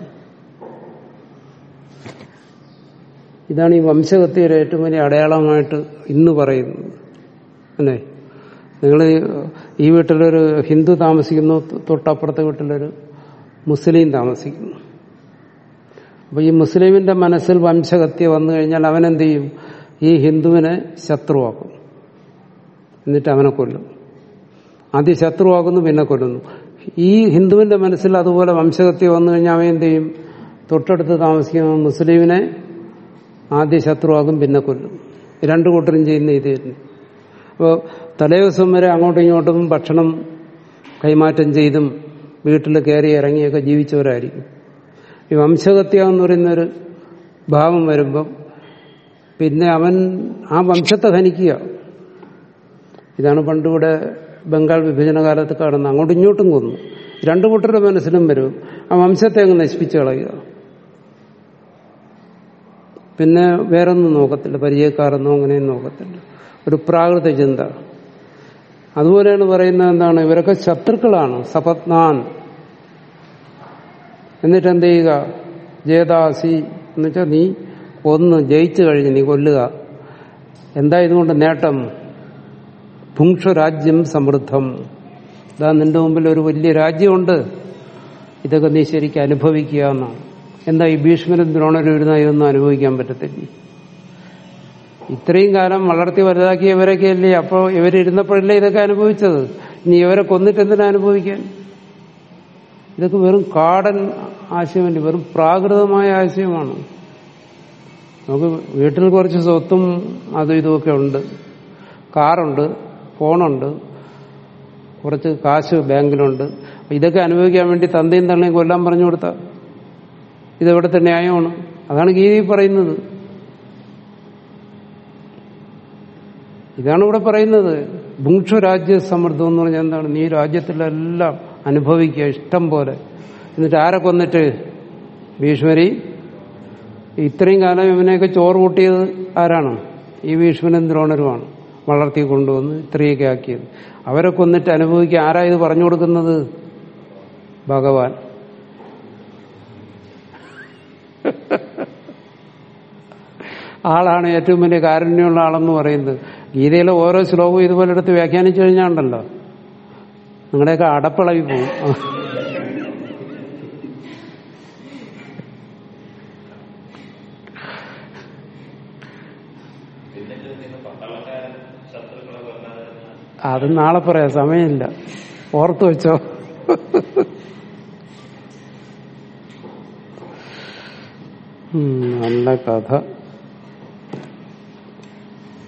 ഇതാണ് ഈ വംശഹത്യയുടെ ഏറ്റവും വലിയ അടയാളമായിട്ട് ഇന്ന് പറയുന്നത് അല്ലേ നിങ്ങൾ ഈ വീട്ടിലൊരു ഹിന്ദു താമസിക്കുന്നു തൊട്ടപ്പുറത്തെ വീട്ടിലൊരു മുസ്ലിം താമസിക്കുന്നു അപ്പൊ ഈ മുസ്ലിമിന്റെ മനസ്സിൽ വംശഹത്യ വന്നു കഴിഞ്ഞാൽ അവൻ എന്ത് ചെയ്യും ഈ ഹിന്ദുവിനെ ശത്രുവാക്കും എന്നിട്ട് അവനെ കൊല്ലും ആദ്യം ശത്രുവാക്കുന്നു പിന്നെ കൊല്ലുന്നു ഈ ഹിന്ദുവിന്റെ മനസ്സിൽ അതുപോലെ വംശഹത്യ വന്നു കഴിഞ്ഞാൽ അവൻ എന്ത് ചെയ്യും തൊട്ടടുത്ത് താമസിക്കുന്ന മുസ്ലിമിനെ ആദ്യം ശത്രുവാകും പിന്നെ കൊല്ലും രണ്ടു കൂട്ടരും ചെയ്യുന്ന ഇത് തന്നെ അപ്പോൾ തലേദിവസം വരെ അങ്ങോട്ടും ഇങ്ങോട്ടും ഭക്ഷണം കൈമാറ്റം ചെയ്തും വീട്ടിൽ കയറി ഇറങ്ങിയൊക്കെ ജീവിച്ചവരായിരിക്കും ഈ വംശഹത്യ എന്ന് പറയുന്നൊരു ഭാവം വരുമ്പം പിന്നെ അവൻ ആ വംശത്തെ ഹനിക്കുക ഇതാണ് പണ്ടിവിടെ ബംഗാൾ വിഭജന കാലത്ത് കാണുന്നത് അങ്ങോട്ടും ഇങ്ങോട്ടും കൊന്നു രണ്ടു കൂട്ടരുടെ മനസ്സിലും വരും ആ വംശത്തെ അങ്ങ് നശിപ്പിച്ചു കളയുക പിന്നെ വേറൊന്നും നോക്കത്തില്ല പരിചയക്കാരൊന്നും അങ്ങനെയും നോക്കത്തില്ല ഒരു പ്രാകൃത ചിന്ത അതുപോലെയാണ് പറയുന്നത് എന്താണ് ഇവരൊക്കെ ശത്രുക്കളാണ് സപത്നാൻ എന്നിട്ട് എന്ത് ചെയ്യുക ജേതാസി എന്ന് വെച്ചാൽ നീ ഒന്ന് ജയിച്ചു കഴിഞ്ഞ് നീ കൊല്ലുക എന്താ ഇതുകൊണ്ട് നേട്ടം ഭുങ്ഷു രാജ്യം സമൃദ്ധം ഇതാ നിന്റെ മുമ്പിൽ ഒരു വലിയ രാജ്യമുണ്ട് ഇതൊക്കെ നീ ശരിക്കും അനുഭവിക്കുക എന്നാണ് എന്താ ഈ ഭീഷ്മനും ദ്രോണരും ഇരുന്ന ഇതൊന്നും അനുഭവിക്കാൻ പറ്റത്തില്ല ഇത്രയും കാലം വളർത്തി വലുതാക്കിയവരൊക്കെ അല്ലേ അപ്പോൾ ഇവരിരുന്നപ്പോഴല്ലേ ഇതൊക്കെ അനുഭവിച്ചത് ഇനി ഇവരെ കൊന്നിട്ട് എന്തിനാ അനുഭവിക്കാൻ ഇതൊക്കെ വെറും കാടൻ ആശയമല്ല വെറും പ്രാകൃതമായ ആശയമാണ് നമുക്ക് വീട്ടിൽ കുറച്ച് സ്വത്തും അതും ഇതുമൊക്കെ ഉണ്ട് കാറുണ്ട് ഫോണുണ്ട് കുറച്ച് കാശ് ബാങ്കിലുണ്ട് ഇതൊക്കെ അനുഭവിക്കാൻ വേണ്ടി തന്തയും തള്ളയും കൊല്ലാൻ പറഞ്ഞു കൊടുത്ത ഇതെവിടുത്തെ ന്യായമാണ് അതാണ് ഗീതയിൽ പറയുന്നത് ഇതാണ് ഇവിടെ പറയുന്നത് ഭുക്ഷു രാജ്യ സമൃദ്ധം എന്ന് പറഞ്ഞാൽ എന്താണ് നീ രാജ്യത്തിലെല്ലാം അനുഭവിക്കുക ഇഷ്ടം പോലെ എന്നിട്ട് ആരെ കൊന്നിട്ട് ഭീഷ്മരി ഇത്രയും കാലം ഇവനെയൊക്കെ ചോറ് കൂട്ടിയത് ആരാണ് ഈ ഭീഷ്മനും ദ്രോണരുമാണ് വളർത്തി കൊണ്ടുവന്ന് ഇത്രയൊക്കെ ആക്കിയത് അവരെ കൊന്നിട്ട് അനുഭവിക്കുക ആരാ ഇത് പറഞ്ഞു കൊടുക്കുന്നത് ഭഗവാൻ ആളാണ് ഏറ്റവും വലിയ കാരുണ്യമുള്ള ആളെന്ന് പറയുന്നത് ഗീതയിലെ ഓരോ ശ്ലോകവും ഇതുപോലെ എടുത്ത് വ്യാഖ്യാനിച്ചു കഴിഞ്ഞാണ്ടല്ലോ നിങ്ങളുടെയൊക്കെ അടപ്പിളവി പോകും അത് നാളെ പറയാം സമയമില്ല ഓർത്തു വെച്ചോ ഉം, നല്ല കഥ